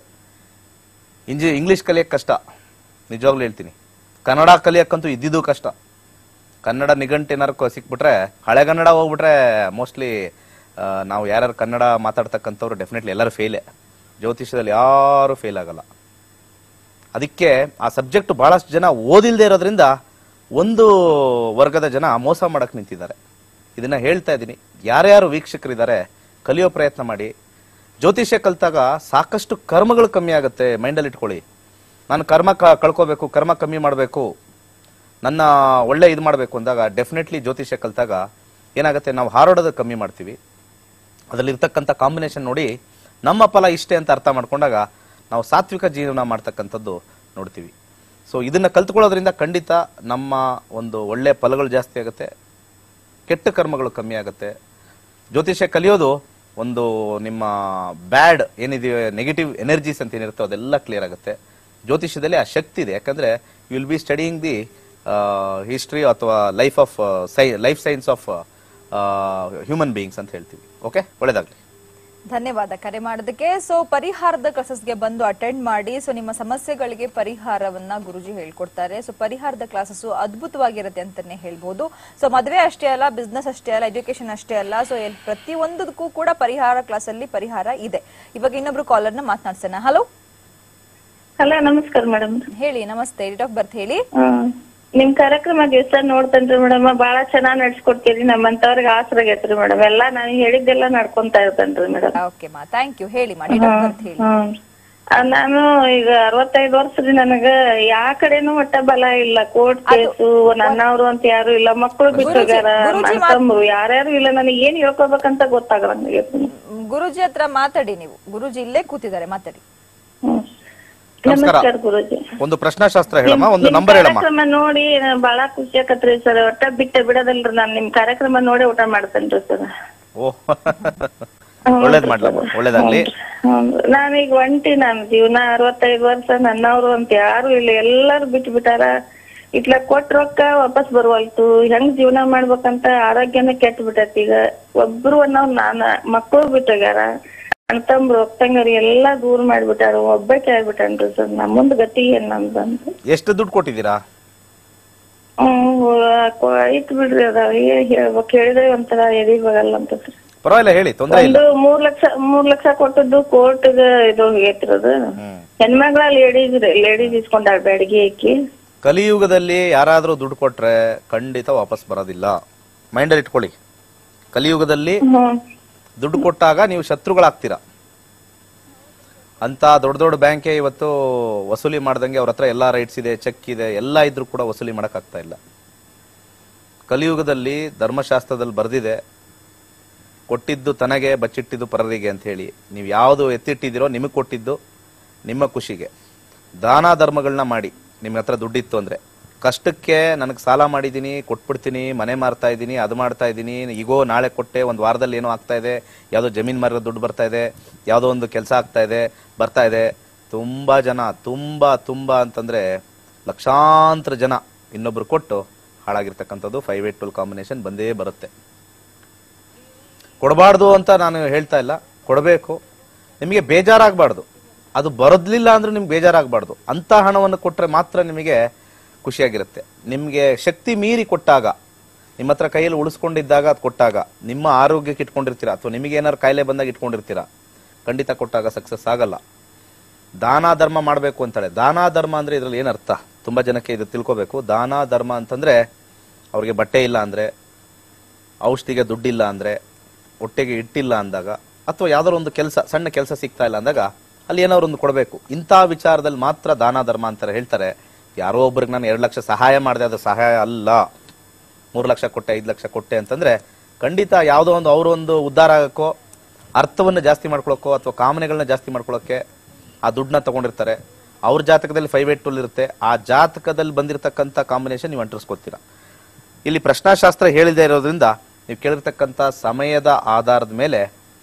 ಇಂಜಿ ಇಂಗ್ಲಿಷ್ ಕಲಿಯಕ್ಕೆ ಕಷ್ಟ ನಿಜವಾಗ್ಲೂ ಹೇಳ್ತೀನಿ ಕನ್ನಡ ಕಲಿಯಕ್ಕಂತೂ ಇದ್ದಿದ್ದು ಕಷ್ಟ ಕನ್ನಡ ನಿಘಂಟು ಏನಾರು ಕ- ಸಿಕ್ಬಿಟ್ರೆ ಹಳೆಗನ್ನಡ ಹೋಗ್ಬಿಟ್ರೆ ಮೋಸ್ಟ್ಲಿ ನಾವು ಯಾರ್ಯಾರು ಕನ್ನಡ ಮಾತಾಡ್ತಕ್ಕಂಥವ್ರು ಡೆಫಿನೆಟ್ಲಿ ಎಲ್ಲರೂ ಫೇಲೇ ಜ್ಯೋತಿಷ್ಯದಲ್ಲಿ ಯಾರು ಫೇಲ್ ಆಗಲ್ಲ ಅದಕ್ಕೆ ಆ ಸಬ್ಜೆಕ್ಟ್ ಬಹಳಷ್ಟು ಜನ ಓದಿಲ್ದೇ ಇರೋದ್ರಿಂದ ಒಂದು ವರ್ಗದ ಜನ ಮೋಸ ಮಾಡಕ್ ನಿಂತಿದ್ದಾರೆ ಇದನ್ನ ಹೇಳ್ತಾ ಇದ್ದೀನಿ ಯಾರ್ಯಾರು ವೀಕ್ಷಕರಿದ್ದಾರೆ ಕಲಿಯೋ ಪ್ರಯತ್ನ ಮಾಡಿ ಜ್ಯೋತಿಷ್ಯ ಕಲ್ತಾಗ ಸಾಕಷ್ಟು ಕರ್ಮಗಳು ಕಮ್ಮಿ ಆಗುತ್ತೆ ಮೈಂಡಲ್ಲಿ ಇಟ್ಕೊಳ್ಳಿ ನಾನು ಕರ್ಮ ಕ- ಕಳ್ಕೋಬೇಕು ಕರ್ಮ ಕಮ್ಮಿ ಮಾಡಬೇಕು ನನ್ನ ಒಳ್ಳೆ ಇದು ಮಾಡಬೇಕು ಅಂದಾಗ ಡೆಫಿನೆಟ್ಲಿ ಜ್ಯೋತಿಷ್ಯ ಕಲ್ತಾಗ ಏನಾಗುತ್ತೆ ನಾವು ಹಾರೋಡೋದು ಕಮ್ಮಿ ಮಾಡ್ತೀವಿ ಅದರಲ್ಲಿರ್ತಕ್ಕಂಥ ಕಾಂಬಿನೇಷನ್ ನೋಡಿ ನಮ್ಮ ಫಲ ಇಷ್ಟೇ ಅಂತ ಅರ್ಥ ಮಾಡ್ಕೊಂಡಾಗ ನಾವು ಸಾತ್ವಿಕ ಜೀವನ ಮಾಡ್ತಕ್ಕಂಥದ್ದು ನೋಡ್ತೀವಿ ಸೊ ಇದನ್ನ ಕಲ್ತ್ಕೊಳ್ಳೋದ್ರಿಂದ ಖಂಡಿತ ನಮ್ಮ ಒಂದು ಒಳ್ಳೆ ಫಲಗಳು ಜಾಸ್ತಿ ಆಗುತ್ತೆ ಕೆಟ್ಟ ಕರ್ಮಗಳು ಕಮ್ಮಿ ಆಗುತ್ತೆ ಜ್ಯೋತಿಷ್ಯ ಕಲಿಯೋದು ಒಂದು ನಿಮ್ಮ ಬ್ಯಾಡ್ ಏನಿದೆಯೋ ನೆಗೆಟಿವ್ ಎನರ್ಜೀಸ್ ಅಂತ ಏನಿರುತ್ತೋ ಅದೆಲ್ಲ ಕ್ಲಿಯರ್ ಆಗುತ್ತೆ ಜ್ಯೋತಿಷ್ಯದಲ್ಲಿ ಆ ಶಕ್ತಿ ಇದೆ ಯಾಕಂದ್ರೆ you will be studying the history ಅಥವಾ ಲೈಫ್ ಆಫ್ ಸೈ life science of human beings ಅಂತ ಹೇಳ್ತೀವಿ ಓಕೆ ಒಳ್ಳೇದಾಗ್ಲಿ ಧನ್ಯವಾದ ಕರೆ ಮಾಡೋದಕ್ಕೆ ಸೊ ಪರಿಹಾರದ ಕ್ಲಾಸಸ್ಗೆ ಬಂದು ಅಟೆಂಡ್ ಮಾಡಿ ಸೊ ನಿಮ್ಮ ಸಮಸ್ಯೆಗಳಿಗೆ ಪರಿಹಾರವನ್ನ ಗುರುಜಿ ಹೇಳ್ಕೊಡ್ತಾರೆ ಸೊ ಪರಿಹಾರದ ಕ್ಲಾಸಸ್ ಅದ್ಭುತವಾಗಿರುತ್ತೆ ಅಂತಾನೆ ಹೇಳ್ಬೋದು ಸೊ ಮದುವೆ ಅಷ್ಟೇ ಅಲ್ಲ ಬಿಸ್ನೆಸ್ ಅಷ್ಟೇ ಅಲ್ಲ ಎಜುಕೇಶನ್ ಅಷ್ಟೇ ಅಲ್ಲ ಸೊ ಪ್ರತಿಯೊಂದಕ್ಕೂ ಕೂಡ ಪರಿಹಾರ ಕ್ಲಾಸ್ ಅಲ್ಲಿ ಪರಿಹಾರ ಇದೆ ಇವಾಗ ಇನ್ನೊಬ್ರು ಕಾಲರ್ನ ಮಾತನಾಡ್ಸೋಣ ಹಲೋ ಹಲೋ ನಮಸ್ಕಾರ ಮೇಡಮ್ ಹೇಳಿ ನಮಸ್ತೆ ಡೇಟ್ ಆಫ್ ಬರ್ತ್ ಹೇಳಿ ನಿಮ್ ಕಾರ್ಯಕ್ರಮ ದಿವಸ ನೋಡ್ತೇನ್ರಿ ಮೇಡಮ್ ಬಾಳ ಚೆನ್ನಾಗ್ ನಡ್ಸ್ಕೊಡ್ತೀರಿ ನಮ್ಮಂತವ್ರಿಗೆ ಆಸರ ಆಗೈತ್ರಿ ಮೇಡಮ್ ಎಲ್ಲಾ ನಾನು ಹೇಳಿದ್ದೆಲ್ಲ ನಡ್ಕೊಂತ ಇರ್ತೇನ್ರಿ ಮೇಡಮ್ ಓಕೆ ಮಾ ಥ್ಯಾಂಕ್ ಯು ಹೇಳಿ ಮಾ ಡೇಟ್ ಆಫ್ ಬರ್ತ್ ಹೇಳಿ ಹ್ಮ್ ಆ, ನಾನು ಈಗ ಅರವತ್ತೈದು ವರ್ಷ ರೀ ನನಗ ಯಾ ಕಡೆನೂ ಒಟ್ಟ ಬಲ ಇಲ್ಲ ಕೋರ್ಟ್ ಕೇಸು ನನ್ನವ್ರು ಅಂತ ಯಾರು ಇಲ್ಲ ಮಕ್ಕಳು ಬಿಟ್ಟೋಗ್ಯಾರ ಗುರೂಜಿ ತಮ್ಮರು ಯಾರ್ಯಾರು ಇಲ್ಲ ನನಗೆ ಏನ್ ಹೇಳ್ಕೊಬೇಕಂತ ಗೊತ್ತಾಗಂಗಾಗೈತಿ ಗುರುಜಿ ಹತ್ರ ಮಾತಾಡಿ ನೀವು ಗುರುಜಿ ಇಲ್ಲೇ ಕೂತಿದ್ದಾರೆ ಮಾತಾಡಿ ಹ್ಮ್ ನಮಸ್ಕಾರ. ನಮಸ್ಕಾರ ಗುರುಜಿ ಒಂದು ಪ್ರಶ್ನಾಶಾಸ್ತ್ರ ಹೇಳಮ್ಮ ಒಂದು ನಿಮ್ ನಂಬರ್ ಹೇಳಮ್ಮ ಕಾರ್ಯಕ್ರಮ ನೋಡಿ ನಂಗ್ ಬಾಳ ಖುಷಿ ಆಕತ್ರಿ ಸರ್ ಒಟ್ಟ ಬಿಟ್ಟ ಬಿಡದಲ್ರಿ ನಾನ್ ನಿಮ್ ಕಾರ್ಯಕ್ರಮ ನೋಡಿ ಊಟ ಮಾಡ್ತೇನ್ರಿ ಸರ್ ಓ ಒಳ್ಳೇದ್ ಮಾಡ್ಲಮ್ಮ ಒಳ್ಳೇದಾಗ್ಲಿ ನಾನೀಗ ಒಂಟಿ ನನ್ ಜೀವನ ಅರವತ್ತೈದು ವರ್ಷ ನನ್ನವ್ರು ಅಂತ ಯಾರು ಇಲ್ಲ ಎಲ್ಲಾರು ಬಿಟ್ಟು ಬಿಟ್ಟಾರ ಇಟ್ಲ ಕೊಟ್ಟ ರೊಕ್ಕ ವಾಪಸ್ ಬರುವಲ್ತು ಹೆಂಗ್ ಜೀವನ ಮಾಡ್ಬೇಕಂತ ಆರೋಗ್ಯನ ಕೆಟ್ಟ ಬಿಟ್ಟೈತಿ ಈಗ ಒಬ್ರು ಅನ್ನೋರ್ ನಾನ ಮಕ್ಕಳು ಬಿಟ್ಟೋಗ್ಯಾರ ಅಣ್ಣ ತಮ್ರು ಒಕ್ಕಂಗರಿ ಎಲ್ಲಾ ದೂರ ಮಾಡ್ಬಿಟ್ಟಾರ ಒಬ್ಬಕ್ಕೆ ಆಗ್ಬಿಟ್ಟನ್ರಿ ಸರ್ ನಮ್ ಮುಂದ್ ಗತಿ ಏನ್ ನಮ್ದಂತ ಎಷ್ಟು ದುಡ್ಡು ಕೊಟ್ಟಿದ್ದೀರಾ ಹ್ಮ್ ಐತ್ ಬಿಡ್ರಿ ಅದ ಏನ್ ಹೇಳ್ಬೇಕು ಹೇಳಿದ್ರೆ ಒಂಥರ ಎದಿ ಬಗಲ್ಲ ಅಂತ ಸರ್ ಪರವಾಗಿಲ್ಲ ಹೇಳಿ ತೊಂದರೆ ಇಲ್ಲ ಒಂದು ಮೂರ್ ಲಕ್ಷ ಮೂರ್ ಲಕ್ಷ ಕೊಟ್ಟದ್ದು ಕೋರ್ಟ್ ಇದು ಹೋಗೈತ್ರಿ ಅದು ಹ್ಮ್ ಹೆಣ್ಮಗಳ ಲೇಡೀಸ್ ಲೇಡೀಸ್ ಇಸ್ಕೊಂಡಾಳ ಬ್ಯಾಡಗಿ ಹಾಕಿ ಕಲಿಯುಗದಲ್ಲಿ ಯಾರಾದ್ರೂ ದುಡ್ಡು ಕೊಟ್ರೆ ಖಂಡಿತ ವಾಪಸ್ ಬರೋದಿಲ್ಲ ಮೈಂಡಲ್ಲಿ ಇಟ್ಕೊಳ್ಳಿ ಕಲಿಯುಗದಲ್ಲಿ ಹ್ಮ್ ದುಡ್ಡು ಕೊಟ್ಟಾಗ ನೀವು ಶತ್ರುಗಳಾಗ್ತೀರಾ ಅಂತ ದೊಡ್ಡ ದೊಡ್ಡ ಬ್ಯಾಂಕೇ ಇವತ್ತು ವಸೂಲಿ ಮಾಡ್ದಂಗೆ ಅವ್ರ ಹತ್ರ ಎಲ್ಲ ರೈಟ್ಸ್ ಇದೆ ಚೆಕ್ ಇದೆ ಎಲ್ಲ ಇದ್ರೂ ಕೂಡ ವಸೂಲಿ ಮಾಡೋಕ್ಕಾಗ್ತಾ ಇಲ್ಲ ಕಲಿಯುಗದಲ್ಲಿ ಧರ್ಮಶಾಸ್ತ್ರದಲ್ಲಿ ಬರೆದಿದೆ ಕೊಟ್ಟಿದ್ದು ತನಗೆ ಬಚ್ಚಿಟ್ಟಿದ್ದು ಪರರಿಗೆ ಅಂತ ಹೇಳಿ ನೀವು ಯಾವುದು ಎತ್ತಿಟ್ಟಿದ್ದೀರೋ ನಿಮಗೆ ಕೊಟ್ಟಿದ್ದು ನಿಮ್ಮ ಖುಷಿಗೆ ದಾನ ಧರ್ಮಗಳನ್ನ ಮಾಡಿ ನಿಮ್ಮ ಹತ್ರ ದುಡ್ಡಿತ್ತು ಅಂದ್ರೆ ಕಷ್ಟಕ್ಕೆ ನನಗೆ ಸಾಲ ಮಾಡಿದ್ದೀನಿ ಕೊಟ್ಬಿಡ್ತೀನಿ ಮನೆ ಮಾರ್ತಾ ಇದ್ದೀನಿ ಅದು ಮಾಡ್ತಾ ಇದ್ದೀನಿ ಈಗೋ ನಾಳೆ ಕೊಟ್ಟೆ ಒಂದು ವಾರದಲ್ಲಿ ಏನೋ ಆಗ್ತಾ ಇದೆ ಯಾವುದೋ ಜಮೀನ್ ಮಾರಿದ ದುಡ್ಡು ಬರ್ತಾ ಇದೆ ಯಾವುದೋ ಒಂದು ಕೆಲಸ ಆಗ್ತಾ ಇದೆ ಬರ್ತಾ ಇದೆ ತುಂಬಾ ಜನ ತುಂಬಾ ತುಂಬಾ ಅಂತಂದ್ರೆ ಲಕ್ಷಾಂತರ ಜನ ಇನ್ನೊಬ್ರು ಕೊಟ್ಟು ಹಾಳಾಗಿರ್ತಕ್ಕಂಥದ್ದು ಫೈವ್ ಏಟ್ ಟ್ವೆಲ್ ಕಾಂಬಿನೇಷನ್ ಬಂದೇ ಬರುತ್ತೆ ಕೊಡಬಾರ್ದು ಅಂತ ನಾನು ಹೇಳ್ತಾ ಇಲ್ಲ ಕೊಡಬೇಕು ನಿಮಗೆ ಬೇಜಾರಾಗಬಾರ್ದು ಅದು ಬರೋದ್ಲಿಲ್ಲ ಅಂದ್ರೆ ನಿಮ್ಗೆ ಬೇಜಾರಾಗಬಾರ್ದು ಅಂತ ಹಣವನ್ನು ಕೊಟ್ಟರೆ ಮಾತ್ರ ನಿಮಗೆ ಖುಷಿಯಾಗಿರುತ್ತೆ ನಿಮಗೆ ಶಕ್ತಿ ಮೀರಿ ಕೊಟ್ಟಾಗ ನಿಮ್ಮ ಹತ್ರ ಕೈಯಲ್ಲಿ ಉಳಿಸ್ಕೊಂಡಿದ್ದಾಗ ಅದು ಕೊಟ್ಟಾಗ ನಿಮ್ಮ ಆರೋಗ್ಯಕ್ಕೆ ಇಟ್ಕೊಂಡಿರ್ತೀರಾ ಅಥವಾ ನಿಮಗೆ ಏನಾದ್ರು ಕಾಯಿಲೆ ಬಂದಾಗ ಇಟ್ಕೊಂಡಿರ್ತೀರಾ ಖಂಡಿತ ಕೊಟ್ಟಾಗ ಸಕ್ಸಸ್ ಆಗಲ್ಲ ದಾನ ಧರ್ಮ ಮಾಡಬೇಕು ಅಂತಾಳೆ ದಾನ ಧರ್ಮ ಅಂದ್ರೆ ಇದ್ರಲ್ಲಿ ಏನ್ ಅರ್ಥ ತುಂಬಾ ಜನಕ್ಕೆ ಇದು ತಿಳ್ಕೊಬೇಕು ದಾನ ಧರ್ಮ ಅಂತಂದ್ರೆ ಅವ್ರಿಗೆ ಬಟ್ಟೆ ಇಲ್ಲ ಅಂದ್ರೆ ಔಷಧಿಗೆ ದುಡ್ಡಿಲ್ಲ ಅಂದ್ರೆ ಹೊಟ್ಟೆಗೆ ಇಟ್ಟಿಲ್ಲ ಅಂದಾಗ ಅಥವಾ ಯಾವ್ದಾದ್ರು ಒಂದು ಕೆಲಸ ಸಣ್ಣ ಕೆಲಸ ಸಿಗ್ತಾ ಇಲ್ಲ ಅಂದಾಗ ಅಲ್ಲಿ ಏನಾದ್ರು ಒಂದು ಕೊಡಬೇಕು ಇಂಥ ವಿಚಾರದಲ್ಲಿ ಮಾತ್ರ ದಾನ ಧರ್ಮ ಅಂತಾರೆ ಹೇಳ್ತಾರೆ ಯಾರೋ ಒಬ್ರಿಗೆ ನಾನು ಎರಡು ಲಕ್ಷ ಸಹಾಯ ಮಾಡಿದೆ ಅದು ಸಹಾಯ ಅಲ್ಲ ಮೂರು ಲಕ್ಷ ಕೊಟ್ಟೆ ಐದು ಲಕ್ಷ ಕೊಟ್ಟೆ ಅಂತಂದ್ರೆ ಖಂಡಿತ ಯಾವುದೋ ಒಂದು ಅವರು ಒಂದು ಉದ್ಧಾರ ಆಗಕ್ಕೋ ಅರ್ಥವನ್ನು ಜಾಸ್ತಿ ಮಾಡ್ಕೊಳಕ್ಕೋ ಅಥವಾ ಕಾಮನೆಗಳನ್ನ ಜಾಸ್ತಿ ಮಾಡ್ಕೊಳಕ್ಕೆ ಆ ದುಡ್ಡನ್ನ ತಗೊಂಡಿರ್ತಾರೆ ಅವ್ರ ಜಾತಕದಲ್ಲಿ ಫೈವ್ ಏಟ್ ಟೂಲ್ ಇರುತ್ತೆ ಆ ಜಾತಕದಲ್ಲಿ ಬಂದಿರತಕ್ಕಂಥ ಕಾಂಬಿನೇಷನ್ ನೀವು ಅಂಟರ್ಸ್ಕೊತೀರಾ ಇಲ್ಲಿ ಪ್ರಶ್ನಾಶಾಸ್ತ್ರ ಹೇಳಿದೆ ಇರೋದ್ರಿಂದ ನೀವು ಕೇಳಿರ್ತಕ್ಕಂಥ ಸಮಯದ ಆಧಾರದ ಮೇಲೆ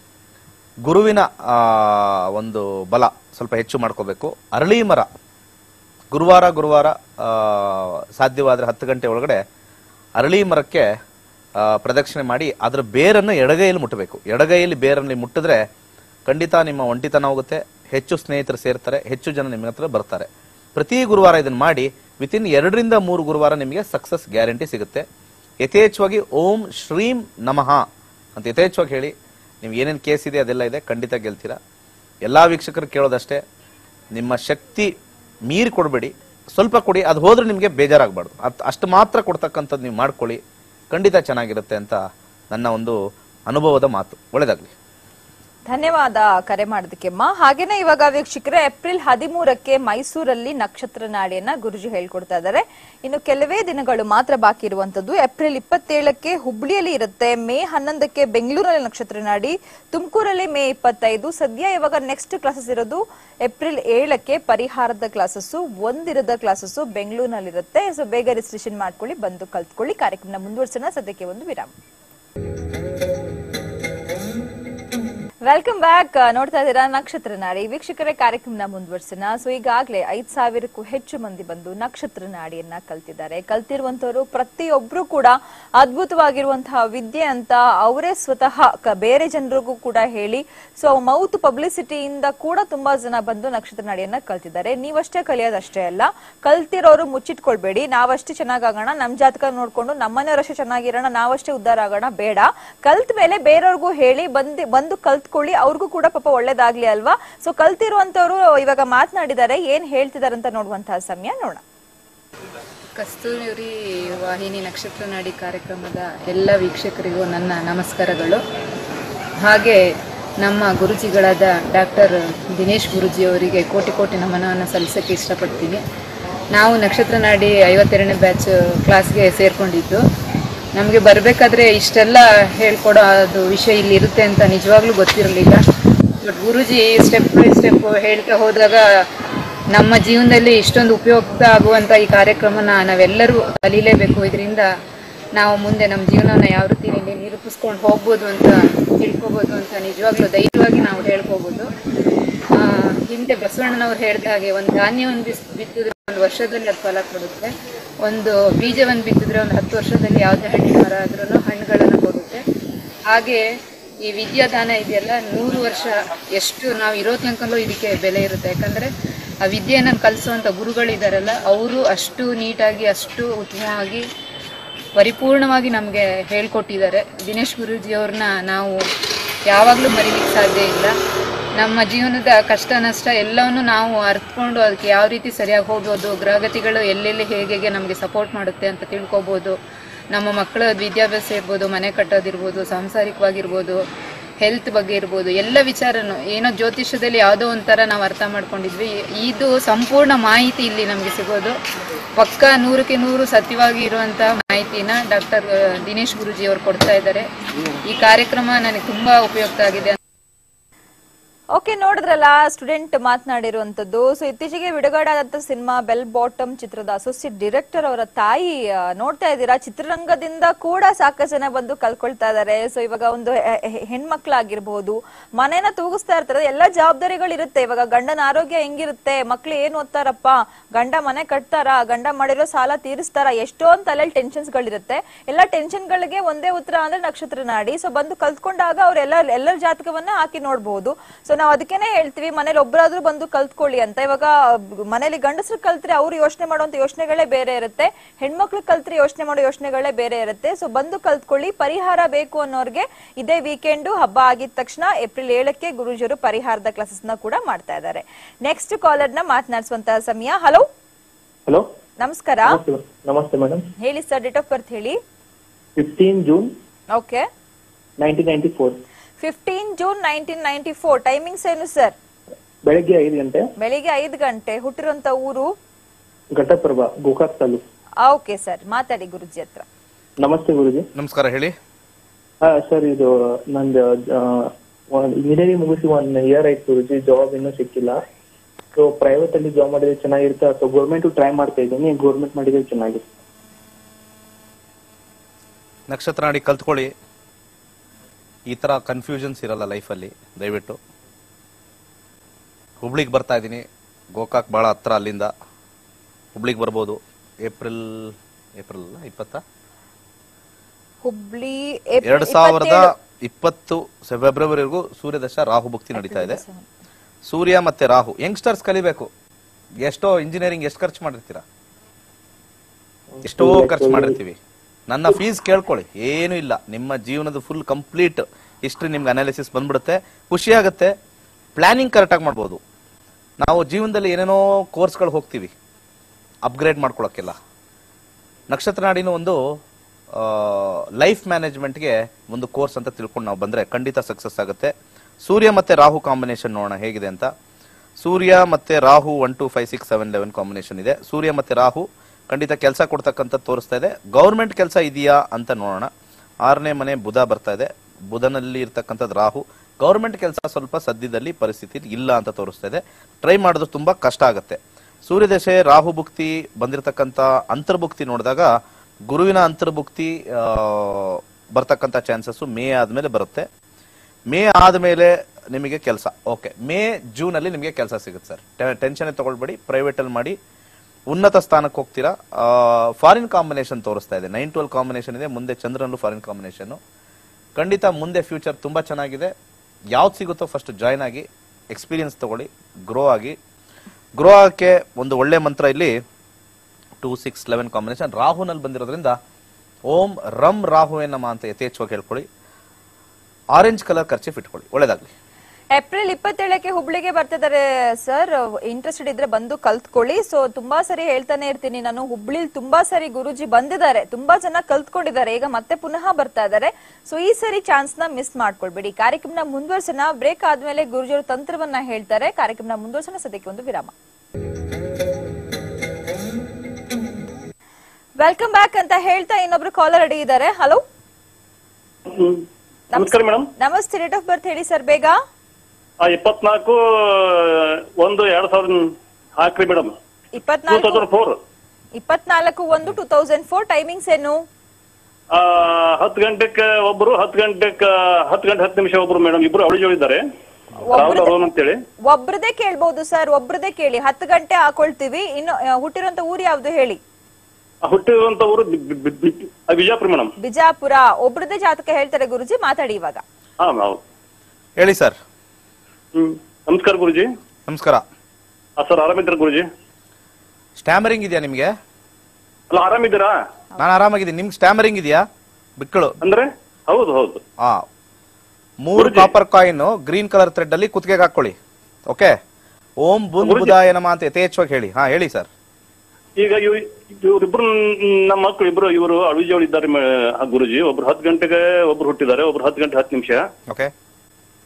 ಗುರುವಿನ ಆ, ಒಂದು ಬಲ ಸ್ವಲ್ಪ ಹೆಚ್ಚು ಮಾಡ್ಕೋಬೇಕು ಅರಳಿ ಮರ ಗುರುವಾರ ಗುರುವಾರ ಆ, ಸಾಧ್ಯವಾದ್ರೆ ಹತ್ತು ಗಂಟೆ ಒಳಗಡೆ ಅರಳಿ ಮರಕ್ಕೆ ಆ, ಪ್ರದಕ್ಷಿಣೆ ಮಾಡಿ ಅದರ ಬೇರನ್ನು ಎಡಗೈಯಲ್ಲಿ ಮುಟ್ಟಬೇಕು ಎಡಗೈಯಲ್ಲಿ ಬೇರಲ್ಲಿ ಮುಟ್ಟಿದ್ರೆ ಖಂಡಿತ ನಿಮ್ಮ ಒಂಟಿತನ ಹೋಗುತ್ತೆ ಹೆಚ್ಚು ಸ್ನೇಹಿತರು ಸೇರ್ತಾರೆ ಹೆಚ್ಚು ಜನ ನಿಮ್ಮ ಹತ್ರ ಬರ್ತಾರೆ ಪ್ರತಿ ಗುರುವಾರ ಇದನ್ನ ಮಾಡಿ ವಿತಿನ್ ಎರಡರಿಂದ ಮೂರು ಗುರುವಾರ ನಿಮಗೆ ಸಕ್ಸಸ್ ಗ್ಯಾರಂಟಿ ಸಿಗುತ್ತೆ ಯಥೇಚ್ಛವಾಗಿ ಓಂ ಶ್ರೀಂ ನಮಃ ಅಂತ ಯಥೇಚ್ಛವಾಗಿ ಹೇಳಿ ನೀವು ಏನೇನು ಕೇಸ್ ಇದೆ ಅದೆಲ್ಲ ಇದೆ ಖಂಡಿತ ಗೆಲ್ತೀರಾ ಎಲ್ಲಾ ವೀಕ್ಷಕರು ಕೇಳೋದಷ್ಟೇ ನಿಮ್ಮ ಶಕ್ತಿ ಮೀರಿ ಕೊಡಬೇಡಿ ಸ್ವಲ್ಪ ಕೊಡಿ ಅದು ಹೋದ್ರೆ ನಿಮಗೆ ಬೇಜಾರಾಗಬಾರ್ದು ಅಷ್ಟು ಮಾತ್ರ ಕೊಡ್ತಕ್ಕಂಥದ್ದು ನೀವು ಮಾಡ್ಕೊಳ್ಳಿ ಖಂಡಿತ ಚೆನ್ನಾಗಿರುತ್ತೆ ಅಂತ ನನ್ನ ಒಂದು ಅನುಭವದ ಮಾತು ಒಳ್ಳೇದಾಗ್ಲಿ ಧನ್ಯವಾದ ಕರೆ ಮಾಡೋದಕ್ಕೆ ಅಮ್ಮ ಹಾಗೇನೆ ಇವಾಗ ವೀಕ್ಷಕರೇ ಏಪ್ರಿಲ್ ಹದಿಮೂರಕ್ಕೆ ಮೈಸೂರಲ್ಲಿ ನಕ್ಷತ್ರ ನಾಡಿಯನ್ನ ಗುರುಜಿ ಹೇಳ್ಕೊಡ್ತಾ ಇದ್ದಾರೆ ಇನ್ನು ಕೆಲವೇ ದಿನಗಳು ಮಾತ್ರ ಬಾಕಿ ಇರುವಂತದ್ದು ಏಪ್ರಿಲ್ ಇಪ್ಪತ್ತೇಳಕ್ಕೆ ಹುಬ್ಳಿಯಲ್ಲಿ ಇರುತ್ತೆ ಮೇ ಹನ್ನೊಂದಕ್ಕೆ ಬೆಂಗಳೂರಲ್ಲಿ ನಕ್ಷತ್ರ ನಾಡಿ ತುಮಕೂರಲ್ಲಿ ಮೇ ಇಪ್ಪತ್ತೈದು ಸದ್ಯ ಇವಾಗ ನೆಕ್ಸ್ಟ್ ಕ್ಲಾಸಸ್ ಇರೋದು ಏಪ್ರಿಲ್ ಏಳಕ್ಕೆ ಪರಿಹಾರದ ಕ್ಲಾಸಸ್ಸು ಒಂದಿರದ ಕ್ಲಾಸಸ್ಸು ಬೆಂಗಳೂರಿನಲ್ಲಿರುತ್ತೆ ಸೊ ಬೇಗ ರಿಜಿಸ್ಟ್ರೇಷನ್ ಮಾಡ್ಕೊಳ್ಳಿ ಬಂದು ಕಲ್ತ್ಕೊಳ್ಳಿ ಕಾರ್ಯಕ್ರಮ ಮುಂದುವರ್ಸೋಣ ಸದ್ಯಕ್ಕೆ ಒಂದು ವಿರಾಮ ವೆಲ್ಕಮ್ ಬ್ಯಾಕ್ ನೋಡ್ತಾ ಇದ್ದೀರಾ ನಕ್ಷತ್ರ ನಾಡಿ ವೀಕ್ಷಕರೇ ಕಾರ್ಯಕ್ರಮನ ಮುಂದುವರ್ಸೋಣ ಸೊ ಈಗಾಗಲೇ ಐದ್ ಸಾವಿರಕ್ಕೂ ಹೆಚ್ಚು ಮಂದಿ ಬಂದು ನಕ್ಷತ್ರ ನಾಡಿಯನ್ನ ಕಲ್ತಿದ್ದಾರೆ ಕಲ್ತಿರುವಂತವರು ಪ್ರತಿಯೊಬ್ರು ಕೂಡ ಅದ್ಭುತವಾಗಿರುವಂತಹ ವಿದ್ಯೆ ಅಂತ ಅವರೇ ಸ್ವತಃ ಕ- ಬೇರೆ ಜನರಿಗೂ ಕೂಡ ಹೇಳಿ ಸೊ ಮೌತ್ ಪಬ್ಲಿಸಿಟಿಯಿಂದ ಕೂಡ ತುಂಬಾ ಜನ ಬಂದು ನಕ್ಷತ್ರ ನಾಡಿಯನ್ನ ಕಲ್ತಿದ್ದಾರೆ ನೀವಷ್ಟೇ ಕಲಿಯೋದಷ್ಟೇ ಅಲ್ಲ ಕಲ್ತಿರೋರು ಮುಚ್ಚಿಟ್ಕೊಳ್ಬೇಡಿ ನಾವಷ್ಟೇ ಚೆನ್ನಾಗಾಗೋಣ ನಮ್ ಜಾತಕ ನೋಡ್ಕೊಂಡು ನಮ್ಮನೆಯವರಷ್ಟೇ ಚೆನ್ನಾಗಿರೋಣ ನಾವಷ್ಟೇ ಉದ್ಧಾರ ಆಗೋಣ ಬೇಡ ಕಲ್ತ ಮೇಲೆ ಬೇರೆಯವ್ರಿಗೂ ಹೇಳಿ ಬಂದು ಬಂದು ಕಲ್ತ್ಕೊಳ್ಳಿ ಅವ್ರಿಗೂ ಕೂಡ ಪಾಪ ಒಳ್ಳೇದಾಗ್ಲಿ ಅಲ್ವಾ ಸೊ ಕಲ್ತಿರುವಂತವ್ರು ಇವಾಗ ಮಾತನಾಡಿದ್ದಾರೆ ಏನ್ ಹೇಳ್ತಿದಾರೆ ಅಂತ ನೋಡುವಂತಹ ಸಮಯ ನೋಡೋಣ ಕಸ್ತೂರಿ ವಾಹಿನಿ ನಕ್ಷತ್ರ ನಾಡಿ ಕಾರ್ಯಕ್ರಮದ ಎಲ್ಲ ವೀಕ್ಷಕರಿಗೂ ನನ್ನ ನಮಸ್ಕಾರಗಳು ಹಾಗೆ ನಮ್ಮ ಗುರುಜಿಗಳಾದ ಡಾಕ್ಟರ್ ದಿನೇಶ್ ಗುರುಜಿಯವರಿಗೆ ಕೋಟಿ ಕೋಟಿ ನಮನವನ್ನು ಸಲ್ಲಿಸೋಕ್ಕೆ ಇಷ್ಟಪಡ್ತೀನಿ ನಾವು ನಕ್ಷತ್ರ ನಾಡಿ ಐವತ್ತೆರಡನೇ ಬ್ಯಾಚ್ ಕ್ಲಾಸ್ಗೆ ಸೇರ್ಕೊಂಡಿದ್ದು ನಮಗೆ ಬರಬೇಕಾದ್ರೆ ಇಷ್ಟೆಲ್ಲ ಹೇಳ್ಕೊಡೋ ಅದು ವಿಷಯ ಇಲ್ಲಿ ಇರುತ್ತೆ ಅಂತ ನಿಜವಾಗ್ಲೂ ಗೊತ್ತಿರಲಿಲ್ಲ but Guruji step by step ಹೇಳ್ತಾ ಹೋದಾಗ ನಮ್ಮ ಜೀವನದಲ್ಲಿ ಇಷ್ಟೊಂದು ಉಪಯುಕ್ತ ಆಗುವಂತ ಈ ಕಾರ್ಯಕ್ರಮನ ನಾವೆಲ್ಲರೂ ಕಲೀಲೇಬೇಕು ಇದರಿಂದ ನಾವು ಮುಂದೆ ನಮ್ಮ ಜೀವನನ ಯಾವ ರೀತಿ ನಿರೂಪಿಸ್ಕೊಂಡು ಹೋಗ್ಬೋದು ಅಂತ ತಿಳ್ಕೊಬೋದು ಅಂತ ನಿಜವಾಗ್ಲೂ ಧೈರ್ಯವಾಗಿ ನಾವು ಹೇಳ್ಕೋಬೋದು ಆ, ಹಿಂದೆ ಬಸವಣ್ಣನವ್ರು ಹೇಳಿದ ಹಾಗೆ ಒಂದು ಧಾನ್ಯವನ್ನು ಬಿಸ್ ಬಿತ್ತಿದ್ರೆ ಒಂದು ವರ್ಷದಲ್ಲಿ ಅದು ಫಲ ಕೊಡುತ್ತೆ ಒಂದು ಬೀಜವನ್ನು ಬಿತ್ತಿದ್ರೆ ಒಂದು ಹತ್ತು ವರ್ಷದಲ್ಲಿ ಯಾವುದೇ ಹಣ್ಣಿನ ಮರ ಆದ್ರೂ ಹಣ್ಣುಗಳನ್ನು ಕೊಡುತ್ತೆ ಹಾಗೆ ಈ ವಿದ್ಯಾದಾನ ಇದೆಯಲ್ಲ ನೂರು ವರ್ಷ ಎಷ್ಟು ನಾವು ಇರೋ ತನಕಲ್ಲೂ ಇದಕ್ಕೆ ಬೆಲೆ ಇರುತ್ತೆ ಯಾಕಂದ್ರೆ ಆ ವಿದ್ಯೆಯನ್ನು ಕಲಿಸುವಂಥ ಗುರುಗಳಿದಾರಲ್ಲ ಅವರು ಅಷ್ಟು ನೀಟಾಗಿ ಅಷ್ಟು ಉತ್ತಮವಾಗಿ ಪರಿಪೂರ್ಣವಾಗಿ ನಮಗೆ ಹೇಳ್ಕೊಟ್ಟಿದ್ದಾರೆ ದಿನೇಶ್ ಗುರೂಜಿಯವ್ರನ್ನ ನಾವು ಯಾವಾಗಲೂ ಮರೀಲಿಕ್ಕೆ ಸಾಧ್ಯ ಇಲ್ಲ ನಮ್ಮ ಜೀವನದ ಕಷ್ಟ ನಷ್ಟ ಎಲ್ಲವನ್ನು ನಾವು ಅರ್ಥಕೊಂಡು ಅದಕ್ಕೆ ಯಾವ ರೀತಿ ಸರಿಯಾಗಿ ಹೋಗ್ಬೋದು ಗ್ರಹಗತಿಗಳು ಎಲ್ಲೆಲ್ಲಿ ಹೇಗೆ ಹೇಗೆ ನಮಗೆ ಸಪೋರ್ಟ್ ಮಾಡುತ್ತೆ ಅಂತ ತಿಳ್ಕೊಬೋದು ನಮ್ಮ ಮಕ್ಕಳ ವಿದ್ಯಾಭ್ಯಾಸ ಇರ್ಬೋದು ಮನೆ ಕಟ್ಟೋದಿರ್ಬೋದು ಸಾಂಸಾರಿಕವಾಗಿರ್ಬೋದು ಹೆಲ್ತ್ ಬಗ್ಗೆ ಇರ್ಬೋದು ಎಲ್ಲ ವಿಚಾರನು ಏನೋ ಜ್ಯೋತಿಷ್ಯದಲ್ಲಿ ಯಾವುದೋ ಒಂಥರ ನಾವು ಅರ್ಥ ಮಾಡ್ಕೊಂಡಿದ್ವಿ ಇದು ಸಂಪೂರ್ಣ ಮಾಹಿತಿ ಇಲ್ಲಿ ನಮಗೆ ಸಿಗೋದು ಪಕ್ಕ ನೂರಕ್ಕೆ ನೂರು ಸತ್ಯವಾಗಿ ಇರುವಂತಹ ಮಾಹಿತಿನ ಡಾಕ್ಟರ್ ದಿನೇಶ್ ಗುರುಜಿ ಅವರು ಕೊಡ್ತಾ ಇದ್ದಾರೆ ಈ ಕಾರ್ಯಕ್ರಮ ನನಗೆ ತುಂಬಾ ಉಪಯುಕ್ತ ಆಗಿದೆ ಓಕೆ ನೋಡಿದ್ರಲ್ಲ ಸ್ಟೂಡೆಂಟ್ ಮಾತನಾಡಿರುವಂತದ್ದು ಸೊ ಇತ್ತೀಚೆಗೆ ಬಿಡುಗಡೆ ಆದಂತ ಸಿನಿಮಾ ಬೆಲ್ ಬಾಟಮ್ ಚಿತ್ರದ ಅಸೋಸಿಯೇಟ್ ಡೈರೆಕ್ಟರ್ ಅವರ ತಾಯಿ ಆ, ನೋಡ್ತಾ ಇದ್ದೀರಾ ಚಿತ್ರರಂಗದಿಂದ ಕೂಡ ಸಾಕಷ್ಟು ಜನ ಬಂದು ಕಲ್ಕೊಳ್ತಾ ಇದಾರೆ ಸೊ ಇವಾಗ ಒಂದು ಹೆ- ಹೆ- ಹೆಣ್ಮಕ್ಳಾಗಿರ್ಬಹುದು ಮನೇನ ತೂಗಿಸ್ತಾ ಇರ್ತಾರೆ ಎಲ್ಲ ಜವಾಬ್ದಾರಿಗಳು ಇರುತ್ತೆ ಇವಾಗ ಗಂಡನ ಆರೋಗ್ಯ ಹೆಂಗಿರುತ್ತೆ ಮಕ್ಳು ಏನ್ ಓದ್ತಾರಪ್ಪ ಗಂಡ ಮನೆ ಕಟ್ತಾರ ಗಂಡ ಮಾಡಿರೋ ಸಾಲ ತೀರಿಸ್ತಾರ ಎಷ್ಟೊಂದ್ ತಲೆಯಲ್ಲಿ ಟೆನ್ಷನ್ಸ್ ಗಳಿರುತ್ತೆ ಎಲ್ಲ ಟೆನ್ಷನ್ ಗಳಿಗೆ ಒಂದೇ ಉತ್ತರ ಅಂದ್ರೆ ನಕ್ಷತ್ರ ನಾಡಿ ಸೊ ಬಂದು ಕಲ್ತ್ಕೊಂಡಾಗ ಅವ್ರೆಲ್ಲ ಎಲ್ಲರ ಜಾತಕವನ್ನ ಹಾಕಿ ನೋಡ್ಬಹುದು ಸೊ ನಾವ್ ಅದಕ್ಕೇನೆ ಹೇಳ್ತೀವಿ ಮನೇಲಿ ಒಬ್ಬರಾದ್ರೂ ಬಂದು ಕಲ್ತ್ಕೊಳ್ಳಿ ಅಂತ ಇವಾಗ ಮನೇಲಿ ಗಂಡಸರು ಕಲ್ತ್ರೆ ಅವ್ರು ಯೋಚನೆ ಮಾಡುವಂತ ಯೋಚನೆಗಳೇ ಬೇರೆ ಇರುತ್ತೆ ಹೆಣ್ಮಕ್ಳು ಕಲ್ತ್ರೆ ಯೋಚನೆ ಮಾಡೋ ಯೋಚನೆಗಳೇ ಬೇರೆ ಇರುತ್ತೆ ಸೊ ಬಂದು ಕಲ್ತ್ಕೊಳ್ಳಿ ಪರಿಹಾರ ಬೇಕು ಅನ್ನೋರ್ಗೆ ಇದೇ ವೀಕೆಂಡ್ ಹಬ್ಬ ಆಗಿದ ತಕ್ಷಣ ಏಪ್ರಿಲ್ ಏಳಕ್ಕೆ ಗುರುಜಿಯವರು ಪರಿಹಾರದ ಕ್ಲಾಸಸ್ ನ ಕೂಡ ಮಾಡ್ತಾ ಇದ್ದಾರೆ ನೆಕ್ಸ್ಟ್ ಕಾಲರ್ ನ ಮಾತನಾಡಿಸುವಂತಹ ಸಮಯ ಹಲೋ ಹಲೋ ನಮಸ್ಕಾರ ನಮಸ್ತೆ ಮೇಡಮ್ ಹೇಳಿ ಸರ್ ಡೇಟ್ ಆಫ್ ಬರ್ತ್ ಹೇಳಿ fifteen June okay nineteen ninety four fifteen June nineteen ninety four timings ಏನು ಸರ್ ಬೆಳಗ್ಗೆ ಐದು ಗಂಟೆ ಬೆಳಿಗ್ಗೆ ಐದು ಗಂಟೆ ಹುಟ್ಟಿರುವಂತ ಊರು ಘಟಪ್ರಭಾ ಗೋಕಾಕ್ ತಾಲೂಕು ಓಕೆ ಸರ್ ಮಾತಾಡಿ ಗುರುಜಿ ಹತ್ರ ನಮಸ್ತೆ ಗುರುಜಿ ನಮಸ್ಕಾರ ಹೇಳಿ ಹಾ ಸರ್ ಇದು ನಂದು ಇಂಜಿನಿಯರಿಂಗ್ ಮುಗಿಸಿ ಒನ್ ಇಯರ್ ಆಯ್ತು ಗುರುಜಿ ಜಾಬ್ ಇನ್ನೂ ಸಿಕ್ಕಿಲ್ಲ ಸೊ ಪ್ರೈವೇಟ್ ಅಲ್ಲಿ ಜಾಬ್ ಮಾಡಿದ್ರೆ ಚೆನ್ನಾಗಿರುತ್ತೆ ಅಥವಾ ಗೌರ್ಮೆಂಟ್ ಟ್ರೈ ಮಾಡ್ತಾ ಇದ್ದೀನಿ ಗೌರ್ಮೆಂಟ್ ಮಾಡಿದ್ರೆ ಚೆನ್ನಾಗಿರುತ್ತೆ ನಕ್ಷತ್ರ ನಾಡಿ ಕಲ್ತ್ಕೊಳ್ಳಿ ಈ ಥರ ಕನ್ಫ್ಯೂಷನ್ಸ್ ಇರಲ್ಲ ಲೈಫಲ್ಲಿ ದಯವಿಟ್ಟು ಹುಬ್ಳಿಗೆ ಬರ್ತಾ ಇದ್ದೀನಿ ಗೋಕಾಕ್ ಭಾಳ ಹತ್ರ ಅಲ್ಲಿಂದ ಹುಬ್ಳಿಗೆ ಬರ್ಬೋದು ಏಪ್ರಿಲ್ ಏಪ್ರಿಲ್ ಅಲ್ಲ ಇಪ್ಪತ್ತ ಹುಬ್ಳಿ ಎರಡು ಸಾವಿರದ ಇಪ್ಪತ್ತು ಫೆಬ್ರವರಿವರೆಗೂ ಸೂರ್ಯದಶ ರಾಹು ಭಕ್ತಿ ನಡೀತಾ ಇದೆ ಸೂರ್ಯ ಮತ್ತೆ ರಾಹು ಯಂಗ್ಸ್ಟರ್ಸ್ ಕಲಿಬೇಕು ಎಷ್ಟೋ ಇಂಜಿನಿಯರಿಂಗ್ ಎಷ್ಟು ಖರ್ಚು ಮಾಡಿರ್ತೀರಾ ಎಷ್ಟೋ ಖರ್ಚು ಮಾಡಿರ್ತೀವಿ ನನ್ನ ಫೀಸ್ ಕೇಳ್ಕೊಳ್ಳಿ ಏನು ಇಲ್ಲ ನಿಮ್ಮ ಜೀವನದ ಫುಲ್ ಕಂಪ್ಲೀಟ್ ಹಿಸ್ಟ್ರಿ ನಿಮ್ಗೆ ಅನಾಲಿಸಿಸ್ ಬಂದ್ಬಿಡುತ್ತೆ ಖುಷಿ ಆಗುತ್ತೆ ಪ್ಲಾನಿಂಗ್ ಕರೆಕ್ಟಾಗಿ ಮಾಡ್ಬೋದು ನಾವು ಜೀವನದಲ್ಲಿ ಏನೇನೋ ಕೋರ್ಸ್ಗಳು ಹೋಗ್ತೀವಿ ಅಪ್ಗ್ರೇಡ್ ಮಾಡ್ಕೊಳಕ್ಕೆಲ್ಲ ನಕ್ಷತ್ರ ನಾಡಿನ ಒಂದು ಲೈಫ್ ಮ್ಯಾನೇಜ್ಮೆಂಟ್ಗೆ ಒಂದು ಕೋರ್ಸ್ ಅಂತ ತಿಳ್ಕೊಂಡು ನಾವು ಬಂದ್ರೆ ಖಂಡಿತ ಸಕ್ಸಸ್ ಆಗುತ್ತೆ ಸೂರ್ಯ ಮತ್ತೆ ರಾಹು ಕಾಂಬಿನೇಷನ್ ನೋಡೋಣ ಹೇಗಿದೆ ಅಂತ ಸೂರ್ಯ ಮತ್ತೆ Rahu one two five six seven eleven combination ಇದೆ ಸೂರ್ಯ ಮತ್ತೆ ರಾಹು ಖಂಡಿತ ಕೆಲಸ ಕೊಡ್ತಕ್ಕಂಥ ತೋರಿಸ್ತಾ ಇದೆ ಗೌರ್ಮೆಂಟ್ ಕೆಲಸ ಇದೆಯಾ ಅಂತ ನೋಡೋಣ ಆರನೇ ಮನೆ ಬುಧ ಬರ್ತಾ ಇದೆ ಬುಧನಲ್ಲಿ ಇರ್ತಕ್ಕಂಥದ್ದು ರಾಹು ಗೌರ್ಮೆಂಟ್ ಕೆಲಸ ಸ್ವಲ್ಪ ಸದ್ಯದಲ್ಲಿ ಪರಿಸ್ಥಿತಿ ಇಲ್ಲ ಅಂತ ತೋರಿಸ್ತಾ ಇದೆ ಟ್ರೈ ಮಾಡೋದು ತುಂಬಾ ಕಷ್ಟ ಆಗುತ್ತೆ ಸೂರ್ಯದಶೆ ರಾಹು ಭುಕ್ತಿ ಬಂದಿರತಕ್ಕಂಥ ಅಂತರ್ಭುಕ್ತಿ ನೋಡಿದಾಗ ಗುರುವಿನ ಅಂತರ್ಭುಕ್ತಿ ಆ, ಬರ್ತಕ್ಕಂಥ ಚಾನ್ಸಸ್ ಮೇ ಆದ್ಮೇಲೆ ಬರುತ್ತೆ ಮೇ ಆದ್ಮೇಲೆ ನಿಮಗೆ ಕೆಲಸ ಓಕೆ ಮೇ ಜೂನ್ ಅಲ್ಲಿ ನಿಮಗೆ ಕೆಲಸ ಸಿಗುತ್ತೆ ಸರ್ ಟೆನ್ಷನ್ ತಗೊಳ್ಬೇಡಿ ಪ್ರೈವೇಟ್ ಅಲ್ಲಿ ಮಾಡಿ ಉನ್ನತ ಸ್ಥಾನಕ್ಕೆ ಹೋಗ್ತೀರಾ ಫಾರಿನ್ ಕಾಂಬಿನೇಷನ್ ತೋರಿಸ್ತಾ ಇದೆ ನೈನ್ ಟ್ವೆಲ್ ಕಾಂಬಿನೇಷನ್ ಇದೆ ಮುಂದೆ ಚಂದ್ರನಲ್ಲೂ ಫಾರಿನ್ ಕಾಂಬಿನೇಷನ್ ಖಂಡಿತ ಮುಂದೆ ಫ್ಯೂಚರ್ ತುಂಬಾ ಚೆನ್ನಾಗಿದೆ ಯಾವ್ದು ಸಿಗುತ್ತೋ ಫಸ್ಟ್ ಜಾಯ್ನ್ ಆಗಿ ಎಕ್ಸ್ಪೀರಿಯನ್ಸ್ ತಗೊಳ್ಳಿ ಗ್ರೋ ಆಗಿ ಗ್ರೋ ಆಗಕ್ಕೆ ಒಂದು ಒಳ್ಳೆ ಮಂತ್ರ ಇಲ್ಲಿ ಟೂ ಸಿಕ್ಸ್ ಲೆವೆನ್ ಕಾಂಬಿನೇಷನ್ ರಾಹುನಲ್ಲಿ ಬಂದಿರೋದ್ರಿಂದ ಓಂ ರಮ್ ರಾಹುವೆ ನಮ ಅಂತ ಯಥೇಚ್ಛವಾಗಿ ಹೇಳ್ಕೊಳ್ಳಿ ಆರೆಂಜ್ ಕಲರ್ ಖರ್ಚಿಫ್ ಇಟ್ಕೊಳ್ಳಿ ಒಳ್ಳೇದಾಗ್ಲಿ ಏಪ್ರಿಲ್ ಇಪ್ಪತ್ತೇಳಕ್ಕೆ ಹುಬ್ಳಿಗೆ ಬರ್ತಿದ್ದಾರೆ ಸರ್ ಇಂಟ್ರೆಸ್ಟೆಡ್ ಇದ್ರೆ ಬಂದು ಕಲ್ತ್ಕೊಳ್ಳಿ ಸೊ ತುಂಬಾ ಸರಿ ಹೇಳ್ತಾನೆ ಇರ್ತೀನಿ ನಾನು ಹುಬ್ಳಿಲಿ ತುಂಬಾ ಸರಿ ಗುರುಜಿ ಬಂದಿದ್ದಾರೆ ತುಂಬಾ ಜನ ಕಲ್ತ್ಕೊಂಡಿದ್ದಾರೆ ಈಗ ಮತ್ತೆ ಪುನಃ ಬರ್ತಾ ಇದ್ದಾರೆ ಸೊ ಈ ಸರಿ ಚಾನ್ಸ್ ನ ಮಿಸ್ ಮಾಡ್ಕೊಳ್ಬೇಡಿ ಕಾರ್ಯಕ್ರಮನ ಮುಂದುವರ್ಸೋಣ ಬ್ರೇಕ್ ಆದ್ಮೇಲೆ ಗುರುಜಿಯವರು ತಂತ್ರವನ್ನ ಹೇಳ್ತಾರೆ ಕಾರ್ಯಕ್ರಮನ ಮುಂದುವರ್ಸೋಣ ಸದ್ಯಕ್ಕೆ ಒಂದು ವಿರಾಮ ವೆಲ್ಕಮ್ ಬ್ಯಾಕ್ ಅಂತ ಹೇಳ್ತಾ ಇನ್ನೊಬ್ರು ಕಾಲರ್ ರೆಡಿ ಇದ್ದಾರೆ ಹಲೋ ನಮಸ್ಕಾರ ಮೇಡಮ್ ನಮಸ್ತೆ ಡೇಟ್ ಆಫ್ ಬರ್ತ್ ಹೇಳಿ ಸರ್ ಬೇಗ ಇಪ್ಪತ್ನಾಲ್ಕು ಒಂದು ಎರಡ್ ಸಾವಿರದ ಹಾಕ್ರಿ ಮೇಡಮ್ ಟೂ ಇಪ್ಪತ್ನಾಲ್ಕು ತೌಸಂಡ್ ಫೋರ್ ಇಪ್ಪತ್ನಾಲ್ಕು ಒಂದು ಟೂ ತೌಸಂಡ್ ಫೋರ್ ಟೈಮಿಂಗ್ಸ್ ಏನು ಹತ್ತು ಗಂಟೆಗೆ ಒಬ್ರು ಹತ್ತು ಗಂಟೆಗೆ ಹತ್ತು ಗಂಟೆ ಹತ್ತು ನಿಮಿಷ ಒಬ್ರು ಮೇಡಮ್ ಇಬ್ರು ಅವಳಿ ಇದ್ದಾರೆ ರಾಹುಲ್ ಅರುಣ್ ಅಂತೇಳಿ ಒಬ್ರದೇ ಕೇಳ್ಬಹುದು ಸರ್ ಒಬ್ರದೇ ಕೇಳಿ ಹತ್ತು ಗಂಟೆ ಹಾಕೊಳ್ತೀವಿ ಇನ್ನು ಆ, ಹುಟ್ಟಿರುವಂತ ಊರು ಯಾವ್ದು ಹೇಳಿ ಆ ಹುಟ್ಟಿರುವಂತ ಊರು ಬಿ- ಬಿ- ಬಿ- ಬಿ- ಆ, ಬಿಜಾಪುರ ಮೇಡಮ್ ಬಿಜಾಪುರ ಒಬ್ರದೇ ಜಾತಕ ಹೇಳ್ತಾರೆ ಗುರುಜಿ ಮಾತಾಡಿ ಇವಾಗ ಹಾ ಹೌದು ಹೇಳಿ ಸರ್ ಹ್ಮ್ ನಮಸ್ಕಾರ ಗುರುಜಿ ನಮಸ್ಕಾರ ಸರ್ ಆರಾಮಿದ್ರ ಗುರುಜಿ ಸ್ಟ್ಯಾಮರಿಂಗ್ ಇದೆಯಾ ನಿಮಗೆ ಅಲ್ಲ ಆರಾಮಿದ್ದೀರಾ ನಾನು ಆರಾಮಾಗಿದ್ದೀನಿ ನಿಮ್ಗೆ ಸ್ಟ್ಯಾಮರಿಂಗ್ ಇದೆಯಾ ಬಿಕ್ಕಳು ಅಂದ್ರೆ ಹೌದು ಹೌದು ಆ ಮೂರು copper coin green colour thread ಅಲ್ಲಿ ಕುತ್ತಿಗೆಗೆ ಹಾಕೊಳ್ಳಿ ಓಕೆ ಓಂ ಬುನ್ ಬುಧಾಯ ನಮ ಅಂತ ಯಥೇಚ್ಛವಾಗಿ ಹೇಳಿ ಹಾ ಹೇಳಿ ಸರ್ ಈಗ ಇವ್- ಇವ್ರಿಬ್ರು ನಮ್ಮ ಮಕ್ಕಳು ಇಬ್ರು ಇವರು ಅಳುಜೋಳು ಇದ್ದಾರೆ ಮ- ಆ ಗುರುಜಿ ಒಬ್ರು ಹತ್ತು ಗಂಟೆಗೆ ಒಬ್ರು ಹುಟ್ಟಿದ್ದಾರೆ ಒಬ್ರು ಹತ್ತು ಗಂಟೆ ಹತ್ತು ನಿಮಿಷ ಓಕೆ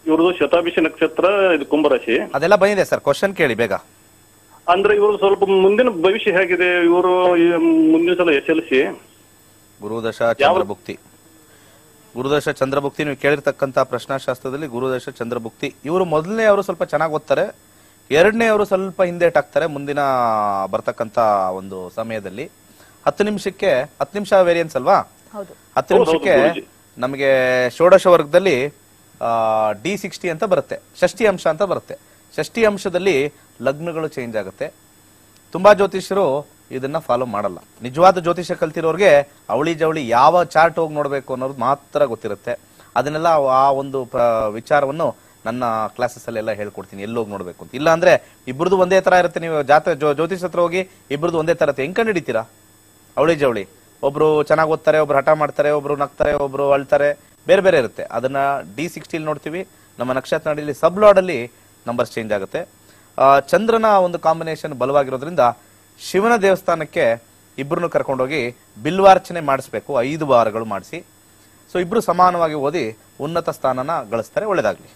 ಇವ್ರದ್ದು ಶತಾಭಿಷ ನಕ್ಷತ್ರ ಇದು ಕುಂಭರಾಶಿ ಅದೆಲ್ಲ ಬಂದಿದೆ ಸರ್ ಕ್ವಶನ್ ಕೇಳಿ ಬೇಗ ಅಂದ್ರೆ ಇವರು ಸ್ವಲ್ಪ ಮುಂದಿನ ಭವಿಷ್ಯ ಹೇಗಿದೆ ಇವರು ಮುಂದಿನ ಸಲ ಎಸ್ ಎಲ್ ಸಿ ಗುರುದಶ ಚಂದ್ರಭುಕ್ತಿ ಗುರುದಶ ಚಂದ್ರಭುಕ್ತಿ ನೀವು ಕೇಳಿರ್ತಕ್ಕಂಥ ಪ್ರಶ್ನಾಶಾಸ್ತ್ರದಲ್ಲಿ ಗುರುದಶ ಚಂದ್ರಭುಕ್ತಿ ಇವರು ಮೊದಲನೇ ಅವರು ಸ್ವಲ್ಪ ಚೆನ್ನಾಗಿ ಓದ್ತಾರೆ ಎರಡನೇ ಅವರು ಸ್ವಲ್ಪ ಹಿಂದೇಟಾಗ್ತಾರೆ ಮುಂದಿನ ಬರ್ತಕ್ಕಂಥ ಒಂದು ಸಮಯದಲ್ಲಿ ಹತ್ತು ನಿಮಿಷಕ್ಕೆ ಹತ್ತು ನಿಮಿಷ ವೇರಿಯನ್ಸ್ ಅಲ್ವಾ ಹೌದು ಹತ್ತು ನಿಮಿಷಕ್ಕೆ ನಮಗೆ ಷೋಡಶ ವರ್ಗದಲ್ಲಿ ಡಿ ಸಿಕ್ಸ್ಟಿ ಅಂತ ಬರುತ್ತೆ ಷಷ್ಠಿ ಅಂಶ ಅಂತ ಬರುತ್ತೆ ಷಷ್ಠಿ ಅಂಶದಲ್ಲಿ ಲಗ್ನಗಳು ಚೇಂಜ್ ಆಗುತ್ತೆ ತುಂಬಾ ಜ್ಯೋತಿಷ್ಯರು ಇದನ್ನ ಫಾಲೋ ಮಾಡಲ್ಲ ನಿಜವಾದ ಜ್ಯೋತಿಷ್ಯ ಕಲ್ತಿರೋರ್ಗೆ ಅವಳಿ ಜವಳಿ ಯಾವ ಚಾರ್ಟ್ ಹೋಗಿ ನೋಡ್ಬೇಕು ಅನ್ನೋದು ಮಾತ್ರ ಗೊತ್ತಿರುತ್ತೆ ಅದನ್ನೆಲ್ಲ ಆ ಒಂದು ಪ್ರ- ವಿಚಾರವನ್ನು ನನ್ನ ಕ್ಲಾಸಸ್ ಅಲ್ಲೆಲ್ಲ ಹೇಳ್ಕೊಡ್ತೀನಿ ಎಲ್ಲಿ ಹೋಗಿ ನೋಡ್ಬೇಕು ಅಂತ ಇಲ್ಲ ಅಂದ್ರೆ ಇಬ್ರದ್ದು ಒಂದೇ ತರ ಇರುತ್ತೆ ನೀವು ಜಾತ ಜ್ಯೋ- ಜ್ಯೋತಿಷ್ ಹತ್ರ ಹೋಗಿ ಇಬ್ರದ್ದು ಒಂದೇ ತರ ಇರುತ್ತೆ ಹೆಂಗ್ ಕಂಡಿಡಿತೀರಾ ಅವಳಿ ಜವಳಿ ಒಬ್ರು ಚೆನ್ನಾಗಿ ಓದ್ತಾರೆ ಒಬ್ರು ಹಠ ಮಾಡ್ತಾರೆ ಒಬ್ರು ನಗ್ತಾರೆ ಒಬ್ರು ಅಳ್ತಾರೆ ಬೇರೆ ಬೇರೆ ಇರುತ್ತೆ ಅದನ್ನ ಡಿ ಸಿಕ್ಸ್ಟಿಲ್ ನೋಡ್ತೀವಿ ನಮ್ಮ ನಕ್ಷತ್ರ ನಾಡಿಲಿ ಸಬ್ ಲಾರ್ಡ್ ಅಲ್ಲಿ ನಂಬರ್ಸ್ ಚೇಂಜ್ ಆಗುತ್ತೆ ಆ, ಚಂದ್ರನ ಒಂದು ಕಾಂಬಿನೇಷನ್ ಬಲವಾಗಿರೋದ್ರಿಂದ ಶಿವನ ದೇವಸ್ಥಾನಕ್ಕೆ ಇಬ್ಬರನ್ನು ಕರ್ಕೊಂಡೋಗಿ ಬಿಲ್ವಾರ್ಚನೆ ಮಾಡಿಸ್ಬೇಕು ಐದು ವಾರಗಳು ಮಾಡಿಸಿ ಸೊ ಇಬ್ರು ಸಮಾನವಾಗಿ ಓದಿ ಉನ್ನತ ಸ್ಥಾನನ ಗಳಿಸ್ತಾರೆ ಒಳ್ಳೇದಾಗ್ಲಿ